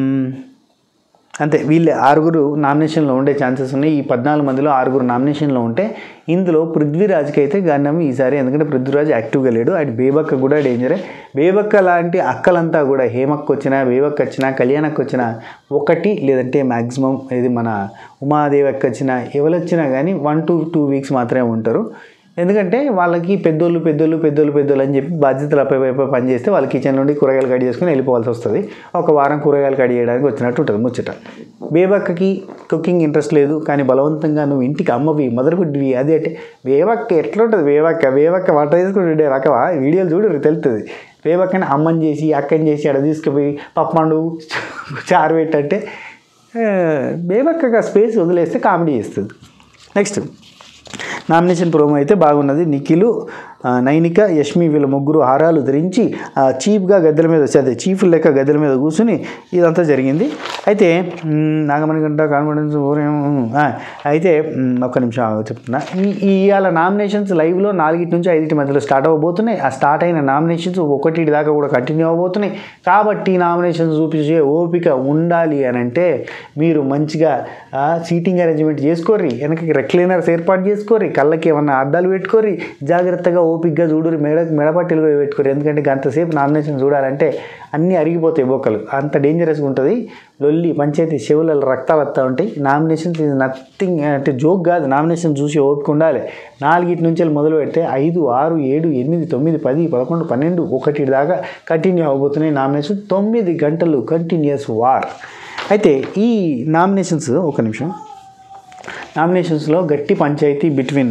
S1: అంతే వీళ్ళే ఆరుగురు నామినేషన్లో ఉండే ఛాన్సెస్ ఉన్నాయి ఈ పద్నాలుగు మందిలో ఆరుగురు నామినేషన్లో ఉంటే ఇందులో పృథ్వీరాజ్కి అయితే గన్నం ఈసారి ఎందుకంటే పృథ్వీరాజ్ యాక్టివ్గా లేడు అండ్ బేబక్క కూడా డేంజరే బేబక్క లాంటి అక్కలంతా కూడా హేమక్క వచ్చినా బేబక్క వచ్చినా కళ్యాణక్క వచ్చినా ఒకటి లేదంటే మ్యాక్సిమం ఇది మన ఉమాదేవి అక్క వచ్చినా ఎవరు వచ్చినా కానీ వన్ టు టూ వీక్స్ మాత్రమే ఉంటారు ఎందుకంటే వాళ్ళకి పెద్దోళ్ళు పెద్దోళ్ళు పెద్దోళ్ళు పెద్దోళ్ళు అని చెప్పి బాధ్యతలు అప్పై పని చేస్తే వాళ్ళ కిచెన్ నుండి కూరగాయలు కడి చేసుకుని వెళ్ళిపోవాల్సి వస్తుంది ఒక వారం కూరగాయలు కడి చేయడానికి వచ్చినట్టు ఉంటుంది ముచ్చట బేబక్కకి కుకింగ్ ఇంట్రెస్ట్ లేదు కానీ బలవంతంగా నువ్వు ఇంటికి అమ్మవి మొదలుగుడ్డివి అది అంటే బేబక్క ఎట్లా ఉంటుంది బేబక్క బేబక్క వంట చేసుకుంటుండే రకవా వీడియోలు చూడు తెలుస్తుంది బేబక్కని అమ్మని చేసి అక్కని చేసి అక్కడ తీసుకుపోయి పప్పండు చారు పెట్టంటే ఆ, బేబక్కగా స్పేస్ వదిలేస్తే కామెడీ చేస్తుంది నెక్స్ట్ నామినేషన్ ప్రోమో అయితే బాగున్నది నిఖిలు ఆ, నైనిక యష్మి వీళ్ళ ముగ్గురు హారాలు ధరించి ఆ, చీఫ్గా గద్దెల మీద అదే చీఫ్ లెక్క గద్దెల మీద కూర్చుని ఇదంతా జరిగింది అయితే మ్, నాగమణి గంట కాన్ఫిడెన్స్ ఊరేమో, ఆ, అయితే మ్, ఒక్క నిమిషం ఆగు చెప్తున్నా ఈ ఈ ఇవాళ నామినేషన్స్ లైవ్లో నాలుగిటి నుంచి ఐదింటి మధ్యలో స్టార్ట్ అవ్వబోతున్నాయి ఆ స్టార్ట్ అయిన నామినేషన్స్ ఒకటి దాకా కూడా కంటిన్యూ అవ్వబోతున్నాయి కాబట్టి నామినేషన్స్ చూపించే ఓపిక ఉండాలి అని అంటే మీరు మంచిగా సీటింగ్ అరేంజ్మెంట్ చేసుకోర్రి వెనకకి రెక్లైనర్స్ ఏర్పాటు చేసుకోర్రి కళ్ళకి ఏమన్నా అద్దాలు పెట్టుకోర్రి జాగ్రత్తగా ఓపికగా చూడురి మెడ మెడపట్టిలు కూడా పెట్టుకోరు ఎందుకంటే గంటసేపు నామినేషన్ చూడాలంటే అన్నీ అరిగిపోతాయి బొక్కలు అంత డేంజరస్గా ఉంటుంది లొల్లి పంచాయతీ చెవులలో రక్తాలు వస్తూ ఉంటాయి నామినేషన్స్ ఇది నథింగ్ అంటే జోక్ కాదు నామినేషన్ చూసి ఓపిక ఉండాలి నాలుగిటి నుంచి వెళ్ళి మొదలు పెడితే ఐదు ఆరు ఏడు ఎనిమిది తొమ్మిది పది పదకొండు పన్నెండు ఒకటి దాకా కంటిన్యూ అవబోతున్నాయి నామినేషన్ తొమ్మిది గంటలు కంటిన్యూస్ వార్ అయితే ఈ నామినేషన్స్ ఒక నిమిషం నామినేషన్స్లో గట్టి పంచాయతీ బిట్వీన్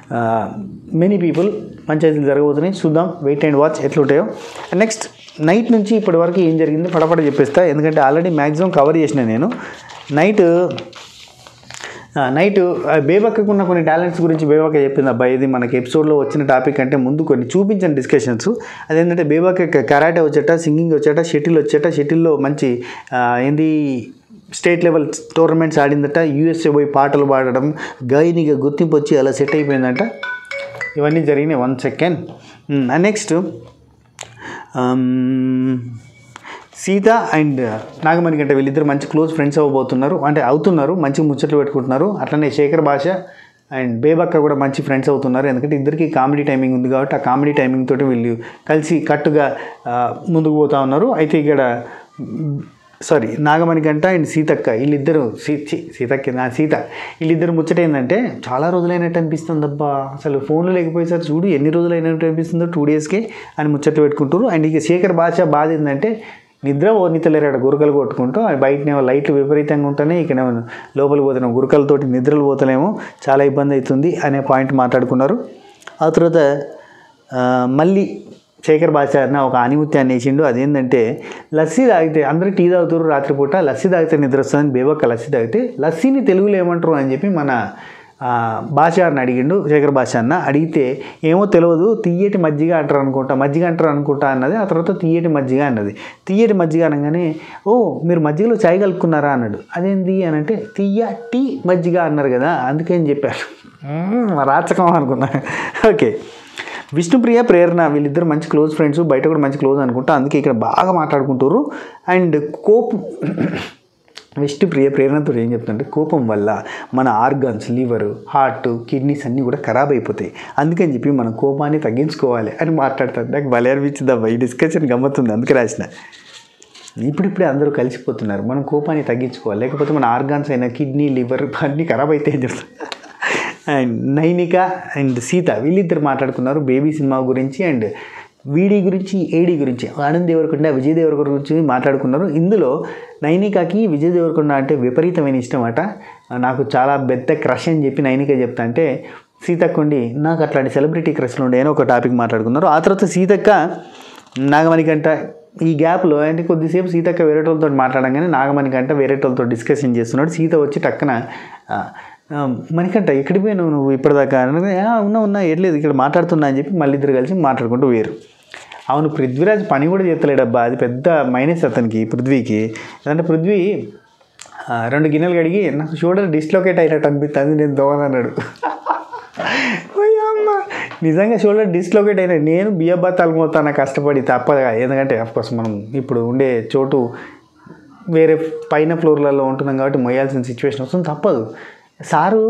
S1: మెనీ పీపుల్ పంచాయతీలు జరగబోతున్నాయి చూద్దాం వెయిట్ అండ్ వాచ్ ఎట్లుంటాయో నెక్స్ట్ నైట్ నుంచి ఇప్పటి వరకు ఏం జరిగిందో ఫటాఫట చెప్పేస్తా ఎందుకంటే ఆల్రెడీ మ్యాక్సిమం కవర్ చేసిన నేను నైట్ నైట్ బేబక్కకు ఉన్న కొన్ని టాలెంట్స్ గురించి బేబక్క చెప్పింది అబ్బాయి ఇది మనకి ఎపిసోడ్లో వచ్చిన టాపిక్ అంటే ముందు కొన్ని చూపించిన డిస్కషన్స్ అదేంటంటే బేబక్క కరాటే వచ్చేట సింగింగ్ వచ్చేట షటిల్ వచ్చేట షటిల్లో మంచి ఆ, ఏంది స్టేట్ లెవెల్ టోర్నమెంట్స్ ఆడిందట యూఎస్ఏ పోయి పాటలు పాడడం గాయనిగా గుర్తింపు వచ్చి అలా సెట్ అయిపోయిందంట ఇవన్నీ జరిగినాయి one second next Seetha and Nagamani గంట వీళ్ళిద్దరు మంచి క్లోజ్ ఫ్రెండ్స్ అవ్వబోతున్నారు అంటే అవుతున్నారు మంచి ముచ్చట్లు పెట్టుకుంటున్నారు అట్లనే శేఖర్ భాష అండ్ బేబక్క కూడా మంచి ఫ్రెండ్స్ అవుతున్నారు ఎందుకంటే ఇద్దరికి కామెడీ టైమింగ్ ఉంది కాబట్టి ఆ కామెడీ టైమింగ్ తోటి వీళ్ళు కలిసి కట్టుగా ఆ, ముందుకు పోతా ఉన్నారు అయితే ఇక్కడ సారీ నాగమణి గంట అండ్ సీతక్క వీళ్ళిద్దరు సీ ఛీ, సీతక్క నా సీత వీళ్ళిద్దరు ముచ్చట ఏంటంటే చాలా రోజులైనట్టు అనిపిస్తుంది అబ్బా అసలు ఫోన్లు లేకపోయేసరికి చూడు ఎన్ని రోజులైనట్టు అనిపిస్తుందో టూ డేస్కే అని ముచ్చట్లు పెట్టుకుంటారు అండ్ ఇక శేఖర్ భాష బాధ ఏంటంటే నిద్ర ఓనితలేరాడు గురకలు కొట్టుకుంటూ ఆ బయటనేమో లైట్లు విపరీతంగా ఉంటేనే ఇక్కడేమో లోపలికి పోతున్నాం గురకలతోటి నిద్రలు పోతలేమో చాలా ఇబ్బంది అవుతుంది అనే పాయింట్ మాట్లాడుకున్నారు ఆ తర్వాత ఆ, మళ్ళీ శేఖర్ బాచారిన ఒక ఆనిముత్యాన్ని వేసిండు అదేంటంటే లస్సీ తాగితే అందరూ టీ తాగుతారు రాత్రిపూట లస్సీ తాగితే నిద్ర వస్తుందని బేబక్క లస్సీ తాగితే లస్సీని తెలుగులో ఏమంటారు అని చెప్పి మన ఆ, బాషార్ని అడిగిండు శేఖర్ బాషా అన్న అడిగితే ఏమో తెలియదు తీయటి మజ్జిగ అంటారు అనుకుంటా మజ్జిగ అంటారు అనుకుంటా అన్నది ఆ తర్వాత తీయటి మజ్జిగ అన్నది తీయటి మజ్జిగ అనగానే ఓ మీరు మజ్జిగలో చాయ్ కలుపుకున్నారా అన్నాడు అదేంది అని అంటే తీయ టీ మజ్జిగ అన్నారు కదా అందుకని చెప్పారు మ్మ్, రాచకం అనుకున్నా ఓకే విష్ణుప్రియ ప్రేరణ వీళ్ళిద్దరు మంచి క్లోజ్ ఫ్రెండ్స్ బయట కూడా మంచి క్లోజ్ అనుకుంటా అందుకే ఇక్కడ బాగా మాట్లాడుకుంటారు అండ్ కోపం విష్ణుప్రియ ప్రేరణతో ఏం చెప్తుంటే కోపం వల్ల మన ఆర్గాన్స్ లివర్ హార్ట్ కిడ్నీస్ అన్నీ కూడా ఖరాబ్ అయిపోతాయి అందుకని చెప్పి మనం కోపాన్ని తగ్గించుకోవాలి అని మాట్లాడతారు నాకు భలే అనిపించింది అబ్బా ఈ డిస్కషన్ గమ్మత్తుంది అందుకే రాసిన ఇప్పుడిప్పుడే అందరూ కలిసిపోతున్నారు మనం కోపాన్ని తగ్గించుకోవాలి లేకపోతే మన ఆర్గాన్స్ అయిన కిడ్నీ లివర్ అన్నీ ఖరాబ్ అయితే అని చెప్తారు అండ్ నైనిక అండ్ సీత వీళ్ళిద్దరు మాట్లాడుకున్నారు బేబీ సినిమా గురించి అండ్ వీడి గురించి ఏడి గురించి ఆనంద్ దేవరకొండ విజయ్ దేవరకొండ గురించి మాట్లాడుకున్నారు ఇందులో నైనికకి విజయ్ దేవరకొండ అంటే విపరీతమైన ఇష్టం అట నాకు చాలా పెద్ద క్రష్ అని చెప్పి నైనిక చెప్తా అంటే సీతక్కండి నాకు అట్లాంటి సెలబ్రిటీ క్రష్లు ఉండే అని ఒక టాపిక్ మాట్లాడుకున్నారు ఆ తర్వాత సీతక్క నాగమణికంట ఈ గ్యాప్లో అంటే కొద్దిసేపు సీతక్క వేరేటోళ్ళతో మాట్లాడంగానే నాగమణికంట వేరేటోళ్ళతో డిస్కషన్ చేస్తున్నాడు సీత వచ్చి టక్కన ఆ, ఆ, మణికంట ఎక్కడికి పోయినావు నువ్వు ఇప్పటిదాకా అనగానే, "ఆ, ఉన్నా ఉన్నా ఎట్లేదు ఇక్కడ మాట్లాడుతున్నా అని చెప్పి మళ్ళీ ఇద్దరు కలిసి మాట్లాడుకుంటూ వేరు అవును పృథ్వీరాజ్ పని కూడా చేస్తలేడబ్బా అది పెద్ద మైనస్ అతనికి పృథ్వీకి అంటే పృథ్వీ ఆ, రెండు గిన్నెలు కడిగి నాకు షోల్డర్ డిస్లొకేట్ అయినట్టు అనిపిస్తుంది నేను దోవనన్నాడు అమ్మ నిజంగా షోల్డర్ డిస్లొకేట్ అయినా నేను బియ్య బత్తాలు మోతాను కష్టపడి తప్పదు ఎందుకంటే కోర్స్ మనం ఇప్పుడు ఉండే చోటు వేరే పైన ఫ్లోర్లలో ఉంటున్నాం కాబట్టి మొయ్యాల్సిన సిచ్యువేషన్ వస్తుంది తప్పదు sir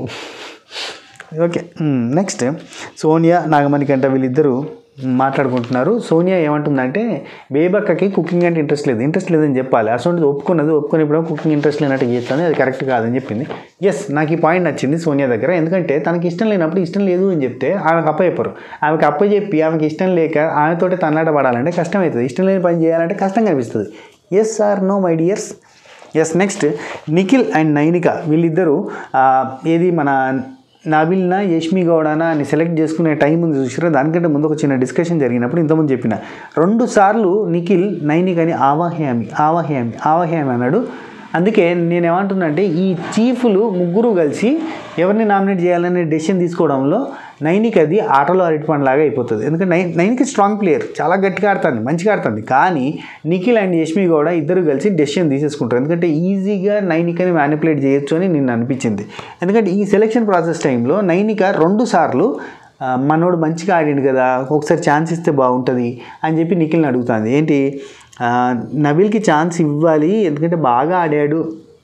S1: okay next Sonia Nagamani కంట వీళ్ళిద్దరూ మాట్లాడుకుంటున్నారు సోనియా ఏమంటుందంటే బేబక్కకి కుకింగ్ అంటే ఇంట్రెస్ట్ లేదు ఇంట్రెస్ట్ లేదని చెప్పాలి అసలు ఒప్పుకున్నది ఒప్పుకునేప్పుడు కుకింగ్ ఇంట్రెస్ట్ లేనట్టు చేస్తుంది అది కరెక్ట్ కాదని చెప్పింది ఎస్ నాకు ఈ పాయింట్ నచ్చింది సోనియా దగ్గర ఎందుకంటే తనకి ఇష్టం లేనప్పుడు ఇష్టం లేదు అని చెప్తే ఆమెకు అప్ప చెప్పరు ఆమెకు అప్ప చెప్పి ఆమెకి ఇష్టం లేక ఆమెతోటి తన్నాట పడాలంటే కష్టం అవుతుంది ఇష్టం లేని పని చేయాలంటే కష్టంగా అనిపిస్తుంది yes or no my dears yes next Nikhil and Nainika వీళ్ళిద్దరూ ఆ, ఏది మన నాబిల్నా యష్మి గౌడనా అని సెలెక్ట్ చేసుకునే టైం ఉంది చూసారా దానికంటే ముందు ఒక చిన్న డిస్కషన్ జరిగినప్పుడు ఇంతకుముందు చెప్పిన రెండు సార్లు నిఖిల్ నైనికని ఆవాహ్యామి ఆవాహ్యామి ఆవాహ్యామి అన్నాడు అందుకే నేను ఏమంటున్నా అంటే ఈ చీఫ్లు ముగ్గురు కలిసి ఎవరిని నామినేట్ చేయాలనే డెసిషన్ తీసుకోవడంలో నైనిక్ అది ఆటలో అరటిపండు లాగా అయిపోతుంది ఎందుకంటే నై నైనిక్ స్ట్రాంగ్ ప్లేయర్ చాలా గట్టిగా ఆడుతుంది మంచిగా ఆడుతుంది కానీ నిఖిల్ అండ్ యష్మి గౌడ ఇద్దరు కలిసి డెసిషన్ తీసేసుకుంటారు ఎందుకంటే ఈజీగా నైనికని మ్యానిపులేట్ చేయొచ్చు అని నిన్ను అనిపించింది ఎందుకంటే ఈ సెలెక్షన్ ప్రాసెస్ టైంలో నైనిక రెండు సార్లు ఆ, మనోడు మంచిగా ఆడిండు కదా ఒకసారి ఛాన్స్ ఇస్తే బాగుంటుంది అని చెప్పి నిఖిల్ని అడుగుతుంది ఏంటి ఆ, నబీల్కి ఛాన్స్ ఇవ్వాలి ఎందుకంటే బాగా ఆడాడు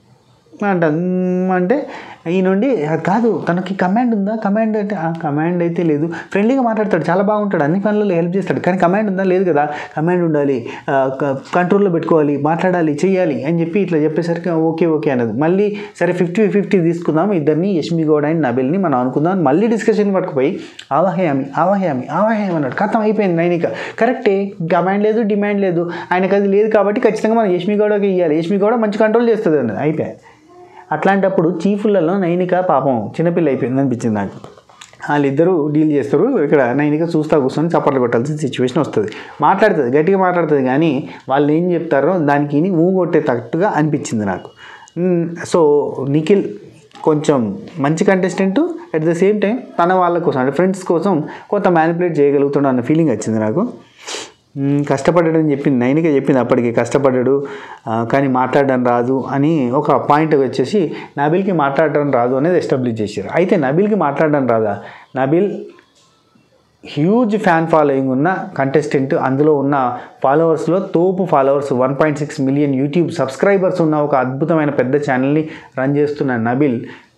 S1: అంట "మ్మ్" అంటే ఈ నుండి "అది కాదు తనకి కమాండ్ ఉందా కమాండ్ అంటే "ఆ, కమాండ్ అయితే లేదు ఫ్రెండ్లీగా మాట్లాడతాడు చాలా బాగుంటాడు అన్ని పనులలో హెల్ప్ చేస్తాడు కానీ కమాండ్ ఉందా లేదు కదా కమాండ్ ఉండాలి ఆ, క- కంట్రోల్లో పెట్టుకోవాలి మాట్లాడాలి చేయాలి అని చెప్పి ఇట్లా చెప్పేసరికి ఓకే ఓకే అన్నది మళ్ళీ సరే ఫిఫ్టీ ఫిఫ్టీ తీసుకుందాం ఇద్దరిని యష్మి గౌడ్ అండ్ నబిల్ని మనం అనుకుందాం మళ్ళీ డిస్కషన్ పట్టుకుపోయి ఆవాహయామి ఆవాహయామి ఆవాహయామి అన్నాడు కథం అయిపోయింది నైనిక కరెక్టే కమాండ్ లేదు డిమాండ్ లేదు ఆయనకు అది లేదు కాబట్టి ఖచ్చితంగా మనం యష్మి గౌడకి ఇవ్వాలి యష్మి గౌడ మంచి కంట్రోల్ చేస్తుంది అన్నది అయిపోయాయి అట్లాంటప్పుడు చీఫ్లలో నైనిక పాపం చిన్నపిల్ల అయిపోయింది అనిపించింది నాకు వాళ్ళిద్దరూ డీల్ చేస్తారు ఇక్కడ నైనిక చూస్తా కూర్చొని చప్పట్లు కొట్టాల్సిన సిచ్యువేషన్ వస్తుంది మాట్లాడుతుంది గట్టిగా మాట్లాడుతుంది కానీ వాళ్ళు ఏం చెప్తారో దానికి విని ఊ కొట్టేటట్టుగా అనిపించింది నాకు మ్, సో నిఖిల్ కొంచెం మంచి contestant at the same time తన వాళ్ళ కోసం అంటే ఫ్రెండ్స్ కోసం కొంత మ్యానిపులేట్ చేయగలుగుతున్నాడు అన్న ఫీలింగ్ వచ్చింది నాకు మ్, కష్టపడ్డాడని చెప్పింది నైనిక చెప్పింది అప్పటికి కష్టపడ్డాడు ఆ, కానీ మాట్లాడడం రాదు అని ఒక పాయింట్ వచ్చేసి నబిల్కి మాట్లాడడం రాదు అనేది ఎస్టాబ్లిష్ చేశారు అయితే నబిల్కి మాట్లాడడం రాదా నబిల్ హ్యూజ్ ఫ్యాన్ ఫాలోయింగ్ ఉన్న కంటెస్టెంట్ అందులో ఉన్న ఫాలోవర్స్లో తోపు followers one point six million YouTube subscribers ఉన్న ఒక అద్భుతమైన పెద్ద ఛానల్ని రన్ చేస్తున్న Nabeel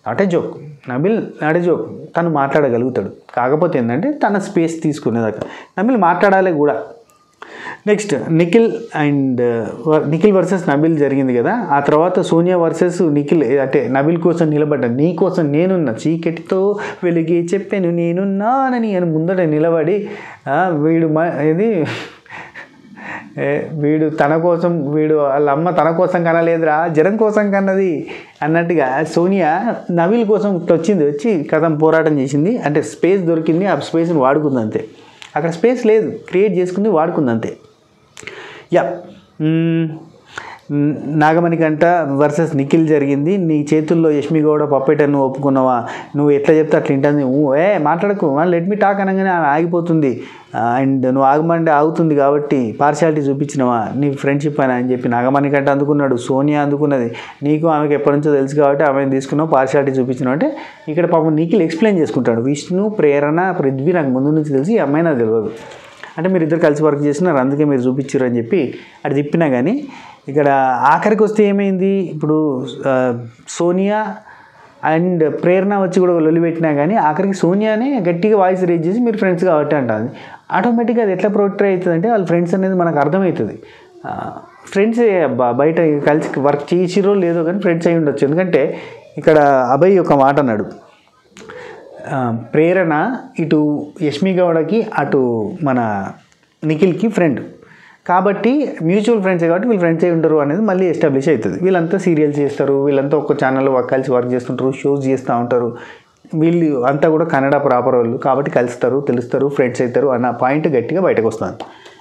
S1: not a joke Nabeel not a joke తను మాట్లాడగలుగుతాడు కాకపోతే ఏంటంటే తన స్పేస్ తీసుకునేదాకా నబిల్ మాట్లాడాలి కూడా next Nikhil and Nikhil versus Nabeel జరిగింది కదా ఆ తర్వాత సోనియా వర్సెస్ నిఖిల్ అంటే నబిల్ కోసం నిలబడ్డా నీ కోసం నేనున్నా చీకటితో వెలిగి చెప్పాను నేనున్నానని అని ముందట నిలబడి ఆ, వీడు మా ఇది ఏ, వీడు తన కోసం వీడు వాళ్ళ అమ్మ తన కోసం కనలేదురా జనం కోసం కన్నది అన్నట్టుగా సోనియా నవీల్ కోసం ఇట్లా వచ్చింది వచ్చి కథం పోరాటం చేసింది అంటే స్పేస్ దొరికింది ఆ స్పేస్ని వాడుకుంది అంతే అక్కడ స్పేస్ లేదు క్రియేట్ చేసుకుంది వాడుకుంది అంతే యా మ్మ్. మ్, నాగమణికంట వర్సెస్ నిఖిల్ జరిగింది నీ చేతుల్లో యష్మి గౌడ పప్పెట నువ్వు ఒప్పుకున్నావా నువ్వు ఎట్లా చెప్తే అట్లా వింటుంది ఊ, ఏ మాట్లాడకు లెట్ మీ టాక్ అనగానే ఆమె ఆగిపోతుంది అండ్ నువ్వు ఆగమంటే ఆగుతుంది కాబట్టి పార్షాలిటీ చూపించినవా నీ ఫ్రెండ్షిప్ అని అని చెప్పి నాగమణికంట అందుకున్నాడు సోనియా అందుకున్నది నీకు ఆమెకి ఎప్పటి నుంచో తెలుసు కాబట్టి ఆమెను తీసుకున్నావు పార్షాలిటీ చూపించినావు అంటే ఇక్కడ పాపం నిఖిల్ ఎక్స్ప్లెయిన్ చేసుకుంటాడు విష్ణు ప్రేరణ పృథ్వీ నాకు ముందు నుంచి తెలిసి ఈ అమ్మాయి నాకు తెలియదు అంటే మీరు ఇద్దరు కలిసి వర్క్ చేసినారు అందుకే మీరు చూపించారు అని చెప్పి అది తిప్పినా కానీ ఇక్కడ ఆఖరికి వస్తే ఏమైంది ఇప్పుడు ఆ, సోనియా అండ్ ప్రేరణ వచ్చి కూడా లొల్లి పెట్టినా కానీ ఆఖరికి సోనియానే గట్టిగా వాయిస్ రేజ్ చేసి మీరు ఫ్రెండ్స్ కాబట్టి అంటుంది ఆటోమేటిక్గా అది ఎట్లా ప్రొటెక్ట్ అవుతుంది అంటే వాళ్ళ ఫ్రెండ్స్ అనేది మనకు అర్థమవుతుంది ఫ్రెండ్స్ అబ్బా బయట కలిసి వర్క్ చేసిరో లేదో కానీ ఫ్రెండ్స్ అయి ఉండొచ్చు ఎందుకంటే ఇక్కడ అభయ్ ఒక మాట అన్నాడు ఆ, ప్రేరణ ఇటు యష్మి గౌడకి అటు మన నిఖిల్కి ఫ్రెండ్ కాబట్టి మ్యూచువల్ ఫ్రెండ్స్ కాబట్టి వీళ్ళు ఫ్రెండ్స్ అయి ఉంటారు అనేది మళ్ళీ ఎస్టాబ్లిష్ అవుతుంది వీళ్ళంతా సీరియల్స్ చేస్తారు వీళ్ళంతా ఒక ఛానల్లో కలిసి వర్క్ చేస్తుంటారు షోస్ చేస్తూ ఉంటారు వీళ్ళు అంతా కూడా కన్నడ ప్రాపర్ వాళ్ళు కాబట్టి కలుస్తారు తెలుస్తారు ఫ్రెండ్స్ అవుతారు అన్న పాయింట్ గట్టిగా బయటకు వస్తుంది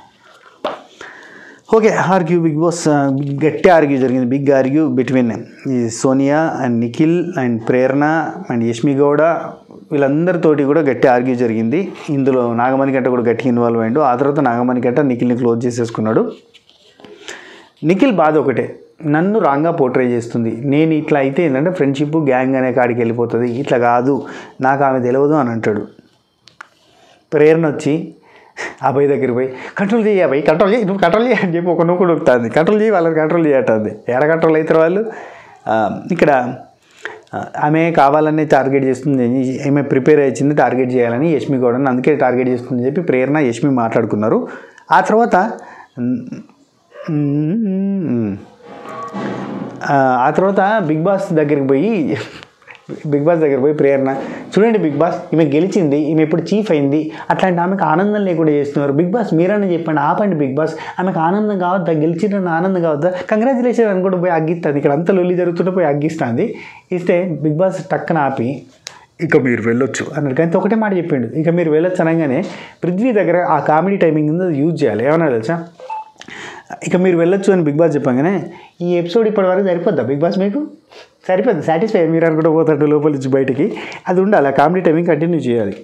S1: ఓకే ఆర్గ్యూ బిగ్ బాస్ ఆ, గట్టి ఆర్గ్యూ జరిగింది బిగ్ ఆర్గ్యూ బిట్వీన్ ఈ Sonia and Nikhil and Prerana and Yashmi Gowda వీళ్ళందరితోటి కూడా గట్టి ఆర్గ్యూ జరిగింది ఇందులో నాగమణి గంట కూడా గట్టిగా ఇన్వాల్వ్ అయ్యాడు ఆ తర్వాత నాగమణి గంట నిఖిల్ని క్లోజ్ చేసేసుకున్నాడు నిఖిల్ బాధ ఒకటే నన్ను రాంగ్గా పోర్ట్రే చేస్తుంది నేను ఇట్లా అయితే ఏంటంటే ఫ్రెండ్షిప్ గ్యాంగ్ అనే కాడికి వెళ్ళిపోతుంది ఇట్లా కాదు నాకు ఆమె తెలియదు అని అంటాడు ప్రేరణ వచ్చి అబ్బాయి దగ్గరికి పోయి కంట్రోల్ చేయి అబ్బాయి కంట్రోల్ చేయి నువ్వు కంట్రోల్ చేయి అని చెప్పి ఒక నూకుడు ఉడుకుతుంది కంట్రోల్ చేయి వాళ్ళని కంట్రోల్ చేయటుంది ఎడ కంట్రోల్ అవుతారు వాళ్ళు ఆ, ఇక్కడ ఆ, ఆమె కావాలని టార్గెట్ చేస్తుంది ఆమె ప్రిపేర్ అయ్యింది టార్గెట్ చేయాలని యష్మి గౌడని అందుకే టార్గెట్ చేస్తుంది అని చెప్పి ప్రేరణ యష్మి మాట్లాడుకున్నారు ఆ తర్వాత మ్, ఆ ఆ తర్వాత బిగ్ బాస్ దగ్గరికి పోయి బిగ్ బాస్ దగ్గర పోయి ప్రేరణ చూడండి బిగ్ బాస్ ఈమె గెలిచింది ఈమె ఇప్పుడు చీఫ్ అయింది అట్లాంటి ఆమెకు ఆనందం లేకుండా చేస్తున్నారు బిగ్ బాస్ మీరన్నా చెప్పండి ఆపండి బిగ్ బాస్ ఆమెకు ఆనందం కావద్దా గెలిచిన ఆనందం కావద్దా కంగ్రాచులేషన్ అని కూడా పోయి అగ్గిస్తుంది ఇక్కడ అంత లొల్లి జరుగుతుంటే పోయి అగ్గిస్తుంది ఇస్తే బిగ్ బాస్ టక్కన ఆపి
S2: ఇక మీరు వెళ్ళొచ్చు
S1: అన్నాడు కానీ ఒకటే మాట చెప్పిండు ఇక మీరు వెళ్ళొచ్చు అనగానే పృథ్వీ దగ్గర ఆ కామెడీ టైమింగ్ ఉంది అది యూజ్ చేయాలి ఏమన్నా తెలుసా ఇక మీరు వెళ్ళొచ్చు అని బిగ్ బాస్ చెప్పగానే ఈ ఎపిసోడ్ ఇప్పటి వరకు సరిపోద్దా బిగ్ బాస్ మీకు సరిపోద్ది సాటిస్ఫై మీరు అనుకుంటూ పోతాడు లోపల నుంచి బయటికి అది ఉండాలి ఆ కామెడీ టైమింగ్ కంటిన్యూ చేయాలి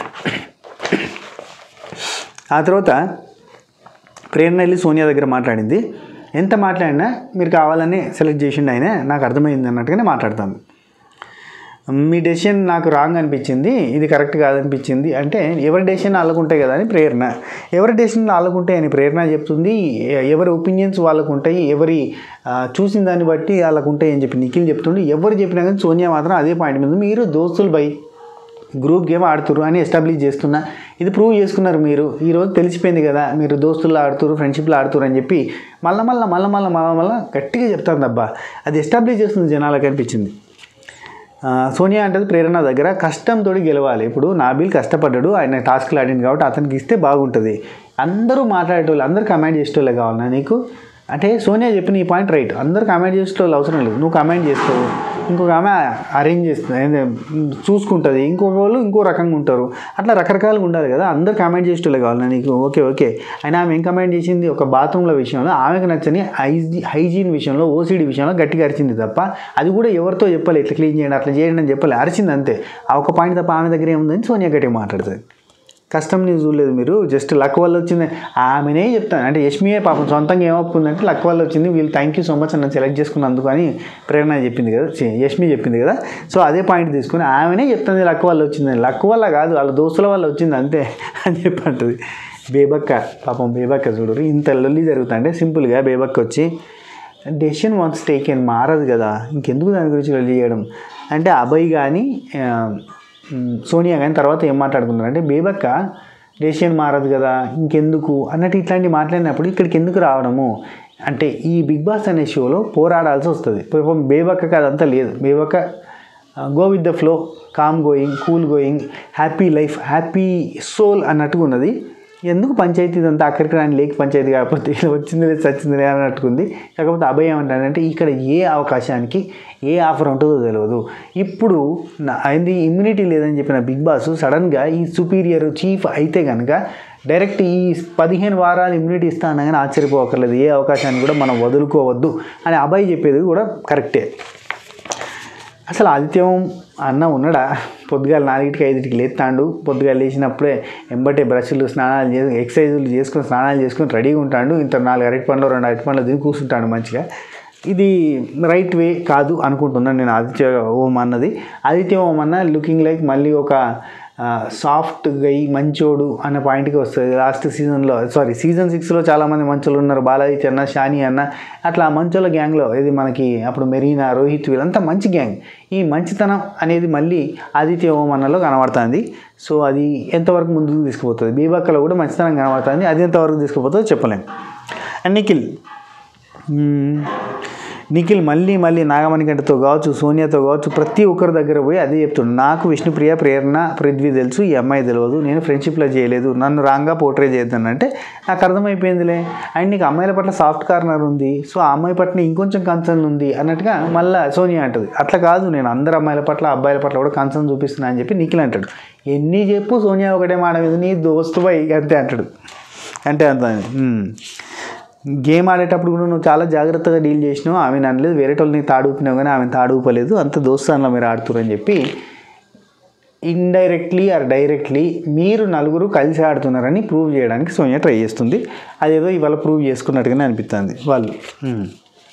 S1: ఆ తర్వాత ప్రేరణ వెళ్ళి సోనియా దగ్గర మాట్లాడింది ఎంత మాట్లాడినా మీరు కావాలని సెలెక్ట్ చేసిండు ఆయన నాకు అర్థమైంది అన్నట్టుగానే మాట్లాడతాను మీ డెసిషన్ నాకు రాంగ్ అనిపించింది ఇది కరెక్ట్ కాదనిపించింది అంటే ఎవరి డెసిషన్ వాళ్ళకు ఉంటాయి కదా అని ప్రేరణ ఎవరి డెసిషన్ వాళ్ళకు ఉంటాయి అని ప్రేరణ చెప్తుంది ఎ- ఎవరి ఒపీనియన్స్ వాళ్ళకు ఉంటాయి ఎవరి ఆ, చూసిన దాన్ని బట్టి వాళ్ళకు ఉంటాయి అని చెప్పి నిఖిల్ చెప్తుండే ఎవరు చెప్పినా కానీ సోనియా మాత్రం అదే పాయింట్ మీద ఉంది. మీరు దోస్తులు బై గ్రూప్ గేమ్ ఆడుతురు అని ఎస్టాబ్లిష్ చేస్తున్నా ఇది ప్రూవ్ చేసుకున్నారు మీరు ఈరోజు తెలిసిపోయింది కదా మీరు దోస్తుల్లో ఆడుతురు ఫ్రెండ్షిప్లో ఆడుతురు అని చెప్పి మళ్ళా మళ్ళా మళ్ళా మళ్ళా మళ్ళా మళ్ళా గట్టిగా చెప్తాను అబ్బా అది ఎస్టాబ్లిష్ చేస్తుంది జనాలకు అనిపించింది ఆ, సోనియా అంటది ప్రేరణ దగ్గర కష్టంతో గెలవాలి ఇప్పుడు నాబిల్ కష్టపడ్డాడు ఆయన టాస్క్లు ఆడింది కాబట్టి అతనికి ఇస్తే బాగుంటుంది అందరూ మాట్లాడేటోళ్ళు అందరూ కమెంట్ చేసేటోళ్ళే కావాలన్నా నీకు అంటే సోనియా చెప్పిన ఈ పాయింట్ రైట్ అందరూ కమెంట్ చేసేటోళ్ళు అవసరం లేదు నువ్వు కమెంట్ చేస్తావు ఇంకొక ఆమె అరేంజ్ చేస్తుంది ఏంది, చూసుకుంటుంది ఇంకొక వాళ్ళు ఇంకో రకంగా ఉంటారు అట్లా రకరకాలుగా ఉండాలి కదా అందరు కమెంట్ చేసేటోళ్ళే కావాలన్నా నీకు ఓకే ఓకే అయినా ఆమె ఏం కమెంట్ చేసింది ఒక బాత్రూంల విషయంలో ఆమెకు నచ్చని హైజీ హైజీన్ విషయంలో ఓసీడీ విషయంలో గట్టిగా అరిచింది తప్ప అది కూడా ఎవరితో చెప్పాలి ఇట్లా క్లీన్ చేయండి అట్లా చేయండి అని చెప్పాలి అరిచింది అంతే ఆ ఒక పాయింట్ తప్ప ఆమె దగ్గర ఏముందని సోనియా గట్టిగా మాట్లాడుతుంది కష్టం నీ చూడలేదు మీరు జస్ట్ లక్ వల్ల వచ్చింది ఆమెనే చెప్తాను అంటే యష్మియే పాపం సొంతంగా ఏమవుతుందంటే లక్ వల్ల వచ్చింది వీళ్ళు థ్యాంక్ యూ సో మచ్ నన్ను సెలెక్ట్ చేసుకున్నందుకు అని ప్రేరణ చెప్పింది కదా ఛీ, యష్మి చెప్పింది కదా సో అదే పాయింట్ తీసుకుని ఆమెనే చెప్తుంది లక్ వల్ల వచ్చింది లక్ వల్ల కాదు వాళ్ళ దోస్తుల వల్ల వచ్చింది అంతే అని చెప్పి అంటుంది బేబక్క పాపం బేబక్క చూడు ఇంత లొల్లి జరుగుతుంటే సింపుల్గా బేబక్క వచ్చి డెసిషన్ వన్స్ టేకెన్ మారదు కదా ఇంకెందుకు దాని గురించి లొల్లి చేయడం అంటే అభయ్ కానీ ఆ, మ్, సోనియా కానీ తర్వాత ఏం మాట్లాడుకున్నారు అంటే బేబక్క డెసిషన్ మారదు కదా ఇంకెందుకు అన్నట్టు ఇట్లాంటి మాట్లాడినప్పుడు ఇక్కడికి ఎందుకు రావడము అంటే ఈ బిగ్ బాస్ అనే షోలో పోరాడాల్సి వస్తుంది పాపం బేబక్కకి అదంతా లేదు Bebakka go with the flow calm going cool going happy life happy soul అన్నట్టుగా ఉన్నది ఎందుకు పంచాయతీ ఇదంతా అక్కడికి రాని లేక పంచాయతీ కాకపోతే ఇలా వచ్చింది లేదు చచ్చింది లేదు అన్నట్టుకుంది కాకపోతే అభయం ఏమంటాడంటే ఇక్కడ ఏ అవకాశానికి ఏ ఆఫర్ ఉంటుందో తెలియదు ఇప్పుడు నా అయింది ఇమ్యూనిటీ లేదని చెప్పిన బిగ్ బాస్ సడన్గా ఈ సుపీరియర్ చీఫ్ అయితే కనుక డైరెక్ట్ ఈ పదిహేను వారాలు ఇమ్యూనిటీ ఇస్తా అన్నా కానీ ఆశ్చర్యపోకర్లేదు ఏ అవకాశాన్ని కూడా మనం వదులుకోవద్దు అని అబ్బాయి చెప్పేది కూడా కరెక్టే అసలు ఆదిత్యం అన్న ఉన్నాడా పొద్దుగాల నాలుగింటికి ఐదింటికి లేస్తాడు పొద్దుగాల లేచినప్పుడే ఎంబటే బ్రష్లు స్నానాలు చేసి ఎక్సర్సైజులు చేసుకుని స్నానాలు చేసుకుని రెడీగా ఉంటాడు ఇంత నాలుగు అరటి పండ్లు రెండు అరటి పండ్లు తిని కూర్చుంటాడు మంచిగా ఇది రైట్ వే కాదు అనుకుంటున్నాను నేను ఆదిత్య ఓం అన్నది ఆదిత్య ఓం అన్న లుకింగ్ లైక్ మళ్ళీ ఒక సాఫ్ట్ గై మంచోడు అన్న పాయింట్కి వస్తుంది లాస్ట్ సీజన్లో సారీ సీజన్ సిక్స్లో చాలామంది మంచోళ్ళు ఉన్నారు బాలాదిత్య అన్న షాని అన్న అట్లా ఆ మంచోళ్ళ గ్యాంగ్లో ఇది మనకి అప్పుడు మెరీనా రోహిత్ వీళ్ళంతా మంచి గ్యాంగ్ ఈ మంచితనం అనేది మళ్ళీ ఆదిత్య ఓం అన్నలో కనబడుతుంది సో అది ఎంతవరకు ముందుకు తీసుకుపోతుంది బీబాక్కలో కూడా మంచితనం కనబడుతుంది అది ఎంతవరకు తీసుకుపోతుందో చెప్పలేము అండ్ నిఖిల్ మ్మ్. నిఖిల్ మళ్ళీ మళ్ళీ నాగమణికంటతో కావచ్చు సోనియాతో కావచ్చు ప్రతి ఒక్కరి దగ్గర పోయి అదే చెప్తున్నాడు నాకు విష్ణుప్రియ ప్రేరణ పృథ్వీ తెలుసు ఈ అమ్మాయి తెలియదు నేను ఫ్రెండ్షిప్లో చేయలేదు నన్ను రాంగ్గా పోర్ట్రే చేయొద్దని అంటే నాకు అర్థమైపోయిందిలే అండ్ నీకు అమ్మాయిల పట్ల సాఫ్ట్ కార్నర్ ఉంది సో ఆ అమ్మాయి పట్ల ఇంకొంచెం కన్సర్న్ ఉంది అన్నట్టుగా మళ్ళీ సోనియా అంటది అట్లా కాదు నేను అందరు అమ్మాయిల పట్ల అబ్బాయిల పట్ల కూడా కన్సర్న్ చూపిస్తున్నా అని చెప్పి నిఖిల్ అంటాడు ఎన్ని చెప్పు సోనియా ఒకటే మాట మీద నీ దోస్తు పోయి అంతే అంటాడు అంటే అంత మ్మ్. గేమ్ ఆడేటప్పుడు కూడా నువ్వు చాలా జాగ్రత్తగా డీల్ చేసినావు ఆమె అనలేదు వేరే వాళ్ళని తాడుపినావు కానీ ఆమె తాడుపలేదు అంత దోస్తాన్లో మీరు ఆడుతురని చెప్పి ఇండైరెక్ట్లీ ఆర్ డైరెక్ట్లీ మీరు నలుగురు కలిసి ఆడుతున్నారని ప్రూవ్ చేయడానికి సోనియా ట్రై చేస్తుంది అదేదో ఇవాళ ప్రూవ్ చేసుకున్నట్టుగానే అనిపిస్తుంది వాళ్ళు మ్మ్.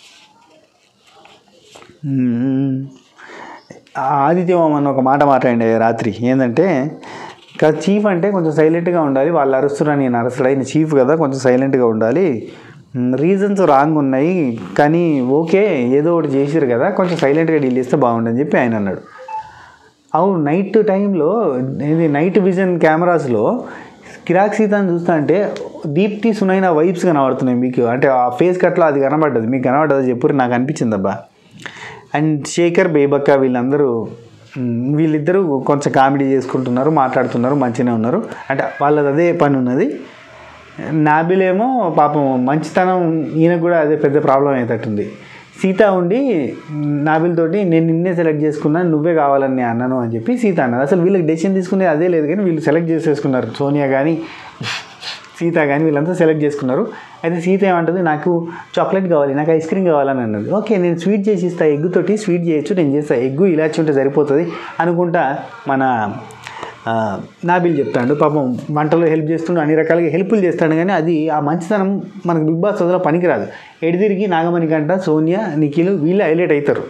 S1: మ్మ్. ఆదిత్యవం అన్న ఒక మాట మాట్లాడండి రాత్రి ఏంటంటే ఇంకా చీఫ్ అంటే కొంచెం సైలెంట్గా ఉండాలి వాళ్ళు అరుస్తున్నా నేను అరసడు ఆయన చీఫ్ కదా కొంచెం సైలెంట్గా ఉండాలి రీజన్స్ రాంగ్ ఉన్నాయి కానీ ఓకే ఏదో ఒకటి చేసిరు కదా కొంచెం సైలెంట్గా డీల్ చేస్తే బాగుండని చెప్పి ఆయన అన్నాడు అవును నైట్ టైంలో ఇది నైట్ విజన్ కెమెరాస్లో కిరాక్ సీతాన్ని చూస్తా అంటే దీప్తి సునైన వైబ్స్ కనబడుతున్నాయి మీకు అంటే ఆ ఫేస్ కట్లో అది కనబడ్డది మీకు కనబడ్డది చెప్పు నాకు అనిపించింది అబ్బా అండ్ శేఖర్ బేబక్క వీళ్ళందరూ మ్, వీళ్ళిద్దరూ కొంచెం కామెడీ చేసుకుంటున్నారు మాట్లాడుతున్నారు మంచిగానే ఉన్నారు అంటే వాళ్ళది అదే పని ఉన్నది నాబిలేమో పాపం మంచితనం ఈయనకు కూడా అదే పెద్ద ప్రాబ్లం అయ్యేటట్టుంది సీత ఉండి నాబిల్ తోటి నేను నిన్నే సెలెక్ట్ చేసుకున్నా నువ్వే కావాలని నేను అన్నాను అని చెప్పి సీత అన్నది అసలు వీళ్ళకి డెసిషన్ తీసుకునేది అదే లేదు కానీ వీళ్ళు సెలెక్ట్ చేసేసుకున్నారు సోనియా కానీ సీత కానీ వీళ్ళంతా సెలెక్ట్ చేసుకున్నారు అయితే సీత ఏమంటుంది నాకు చాక్లెట్ కావాలి నాకు ఐస్ క్రీమ్ కావాలని అన్నది ఓకే నేను స్వీట్ చేసి ఇస్తా ఎగ్ తోటి స్వీట్ చేయొచ్చు నేను చేస్తా ఎగ్గు ఇలాచి ఉంటే సరిపోతుంది అనుకుంటా మన ఆ, నాబిల్ చెప్తాడు పాపం వంటలో హెల్ప్ చేస్తుండు అన్ని రకాలుగా హెల్ప్లు చేస్తాడు కానీ అది ఆ మంచితనం మనకు బిగ్ బాస్ చదువులో పనికిరాదు ఎడిదిరిగి నాగమణి గంట సోనియా నిఖిల్ వీళ్ళు హైలైట్ అవుతారు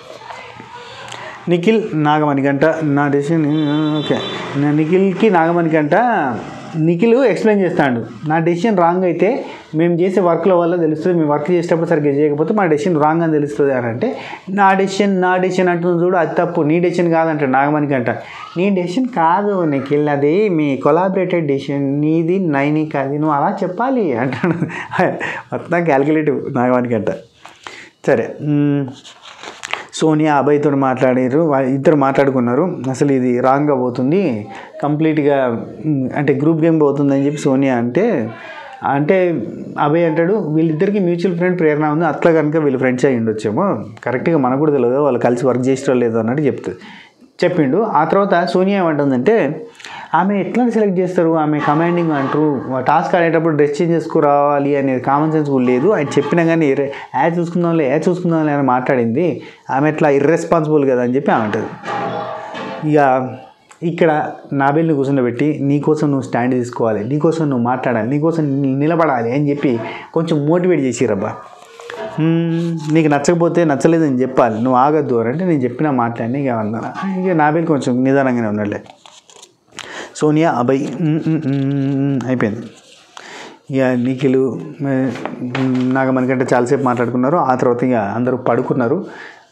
S1: నిఖిల్ నాగమణికంట నా డెసిషన్ ఓకే నా నిఖిల్కి నాగమణికంట నిఖిల్ ఎక్స్ప్లెయిన్ చేస్తాడు నా డెసిషన్ రాంగ్ అయితే మేము చేసే వర్క్ల వల్ల తెలుస్తుంది మేము వర్క్ చేసేటప్పుడు సరిగ్గా చేయకపోతే మా డెసిషన్ రాంగ్ అని తెలుస్తుంది అని అంటే నా డెసిషన్ నా డెసిషన్ అంటుంది చూడు అది తప్పు నీ డెసిషన్ కాదంట నాగమణికంట నీ డెసిషన్ కాదు నిఖిల్ అది మీ కొలాబరేటెడ్ డెసిషన్ నీది నైని కాదు నువ్వు అలా చెప్పాలి అంటాడు మొత్తం క్యాల్కులేటివ్ నాగమణికంట సరే మ్మ్. సోనియా అభయ్తో మాట్లాడారు వా- ఇద్దరు మాట్లాడుకున్నారు అసలు ఇది రాంగ్గా పోతుంది కంప్లీట్గా మ్, అంటే గ్రూప్ గేమ్ పోతుందని చెప్పి సోనియా అంటే అంటే అభయ్ అంటాడు వీళ్ళిద్దరికి మ్యూచువల్ ఫ్రెండ్ ప్రేరణ ఉంది అట్లా కనుక వీళ్ళు ఫ్రెండ్స్ అయ్యి ఉండొచ్చేమో కరెక్ట్గా మనకు కూడా తెలియదు వాళ్ళు కలిసి వర్క్ చేసడం లేదు అన్నట్టు చెప్తుంది చెప్పిండు ఆ తర్వాత సోనియా ఏమంటుందంటే ఆమె ఎట్లా సెలెక్ట్ చేస్తారు ఆమె కమాండింగ్ అంటారు టాస్క్ ఆడేటప్పుడు డ్రెస్ చేంజ్ చేసుకురావాలి అనేది కామన్ సెన్స్ కూడా లేదు ఆయన చెప్పినా కానీ ఇర్రె- యాడ్ చూసుకుందాంలే యాడ్ చూసుకుందాంలే అని మాట్లాడింది ఆమె ఎట్లా ఇర్రెస్పాన్సిబుల్ కదా అని చెప్పి ఆమె అంటది ఇక ఇక్కడ నాబెల్ని కూర్చోబెట్టి నీకోసం నువ్వు స్టాండ్ తీసుకోవాలి నీకోసం నువ్వు మాట్లాడాలి నీకోసం ని- నిలబడాలి అని చెప్పి కొంచెం మోటివేట్ చేసిరబ్బా "మ్మ్, నీకు నచ్చకపోతే నచ్చలేదని చెప్పాలి నువ్వు ఆగద్దు అని అంటే నేను చెప్పిన మాట్లాడి ఇక అన్నా ఇక నాబెల్ కొంచెం నిదానంగానే ఉన్నాడులే సోనియా అభయ్ "మ్మ్, మ్మ్, మ్మ్" అయిపోయింది ఇక నిఖిలు నాగమణికంటే చాలాసేపు మాట్లాడుకున్నారు ఆ తర్వాత ఇక అందరూ పడుకున్నారు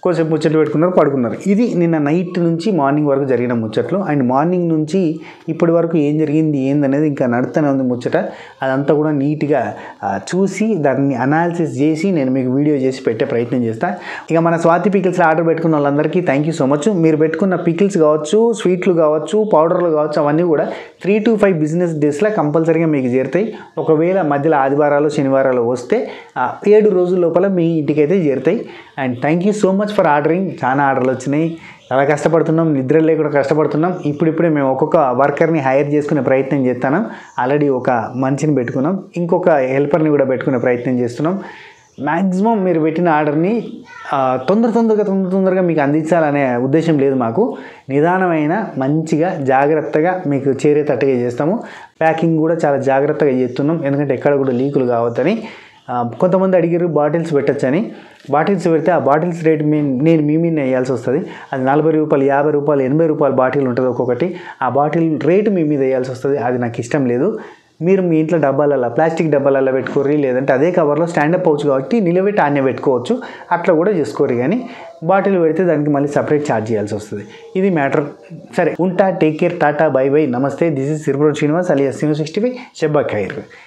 S1: కోసేపు ముచ్చట్లు పెట్టుకున్నారు పడుకున్నారు ఇది నిన్న నైట్ నుంచి మార్నింగ్ వరకు జరిగిన ముచ్చట్లు అండ్ మార్నింగ్ నుంచి ఇప్పటి వరకు ఏం జరిగింది ఏందనేది ఇంకా నడుస్తూనే ఉంది ముచ్చట అదంతా కూడా నీట్గా ఆ, చూసి దాన్ని అనాలిసిస్ చేసి నేను మీకు వీడియో చేసి పెట్టే ప్రయత్నం చేస్తాను ఇక మన స్వాతి పికిల్స్ ఆర్డర్ పెట్టుకున్న వాళ్ళందరికీ థ్యాంక్ యూ సో మచ్ మీరు పెట్టుకున్న పికిల్స్ కావచ్చు స్వీట్లు కావచ్చు పౌడర్లు కావచ్చు అవన్నీ కూడా త్రీ టు ఫైవ్ బిజినెస్ డేస్లో కంపల్సరీగా మీకు చేరుతాయి ఒకవేళ మధ్యలో ఆదివారాలు శనివారాలు వస్తే ఆ ఏడు రోజుల లోపల మీ ఇంటికైతే చేరుతాయి and thank you so much for ordering చాలా ఆర్డర్లు వచ్చినాయి చాలా కష్టపడుతున్నాం నిద్ర లేకుండా కష్టపడుతున్నాం ఇప్పుడిప్పుడే మేము ఒక్కొక్క వర్కర్ని హైర్ చేసుకునే ప్రయత్నం చేస్తున్నాం ఆల్రెడీ ఒక మనిషిని పెట్టుకున్నాం ఇంకొక హెల్పర్ని కూడా పెట్టుకునే ప్రయత్నం చేస్తున్నాం మ్యాక్సిమం మీరు పెట్టిన ఆర్డర్ని ఆ, తొందర తొందరగా తొందర తొందరగా మీకు అందించాలనే ఉద్దేశం లేదు మాకు నిదానమైన మంచిగా జాగ్రత్తగా మీకు చేరేటట్టుగా చేస్తాము ప్యాకింగ్ కూడా చాలా జాగ్రత్తగా చేస్తున్నాం ఎందుకంటే ఎక్కడ కూడా లీకులు కావద్దని ఆ, కొంతమంది అడిగారు బాటిల్స్ పెట్టచ్చని బాటిల్స్ పెడితే ఆ బాటిల్స్ రేట్ మీ నేను మీ మీద వేయాల్సి వస్తుంది అది నలభై రూపాయలు యాభై రూపాయలు ఎనభై రూపాయల బాటిల్ ఉంటుంది ఒక్కొక్కటి ఆ బాటిల్ రేటు మీ మీద వేయాల్సి వస్తుంది అది నాకు ఇష్టం లేదు మీరు మీ ఇంట్లో డబ్బాలలో ప్లాస్టిక్ డబ్బాలలో పెట్టుకోర్రి లేదంటే అదే కవర్లో స్టాండప్ పౌచ్ కాబట్టి నిలబెట్టి ఆన్య పెట్టుకోవచ్చు అట్లా కూడా చేసుకోరు కానీ బాటిల్ పెడితే దానికి మళ్ళీ సపరేట్ ఛార్జ్ చేయాల్సి వస్తుంది ఇది మ్యాటర్ సరే ఉంటా take care tata bye bye నమస్తే this is Siripuram Srinivas alias Sinu sixty five షెబ్బా ఖైర్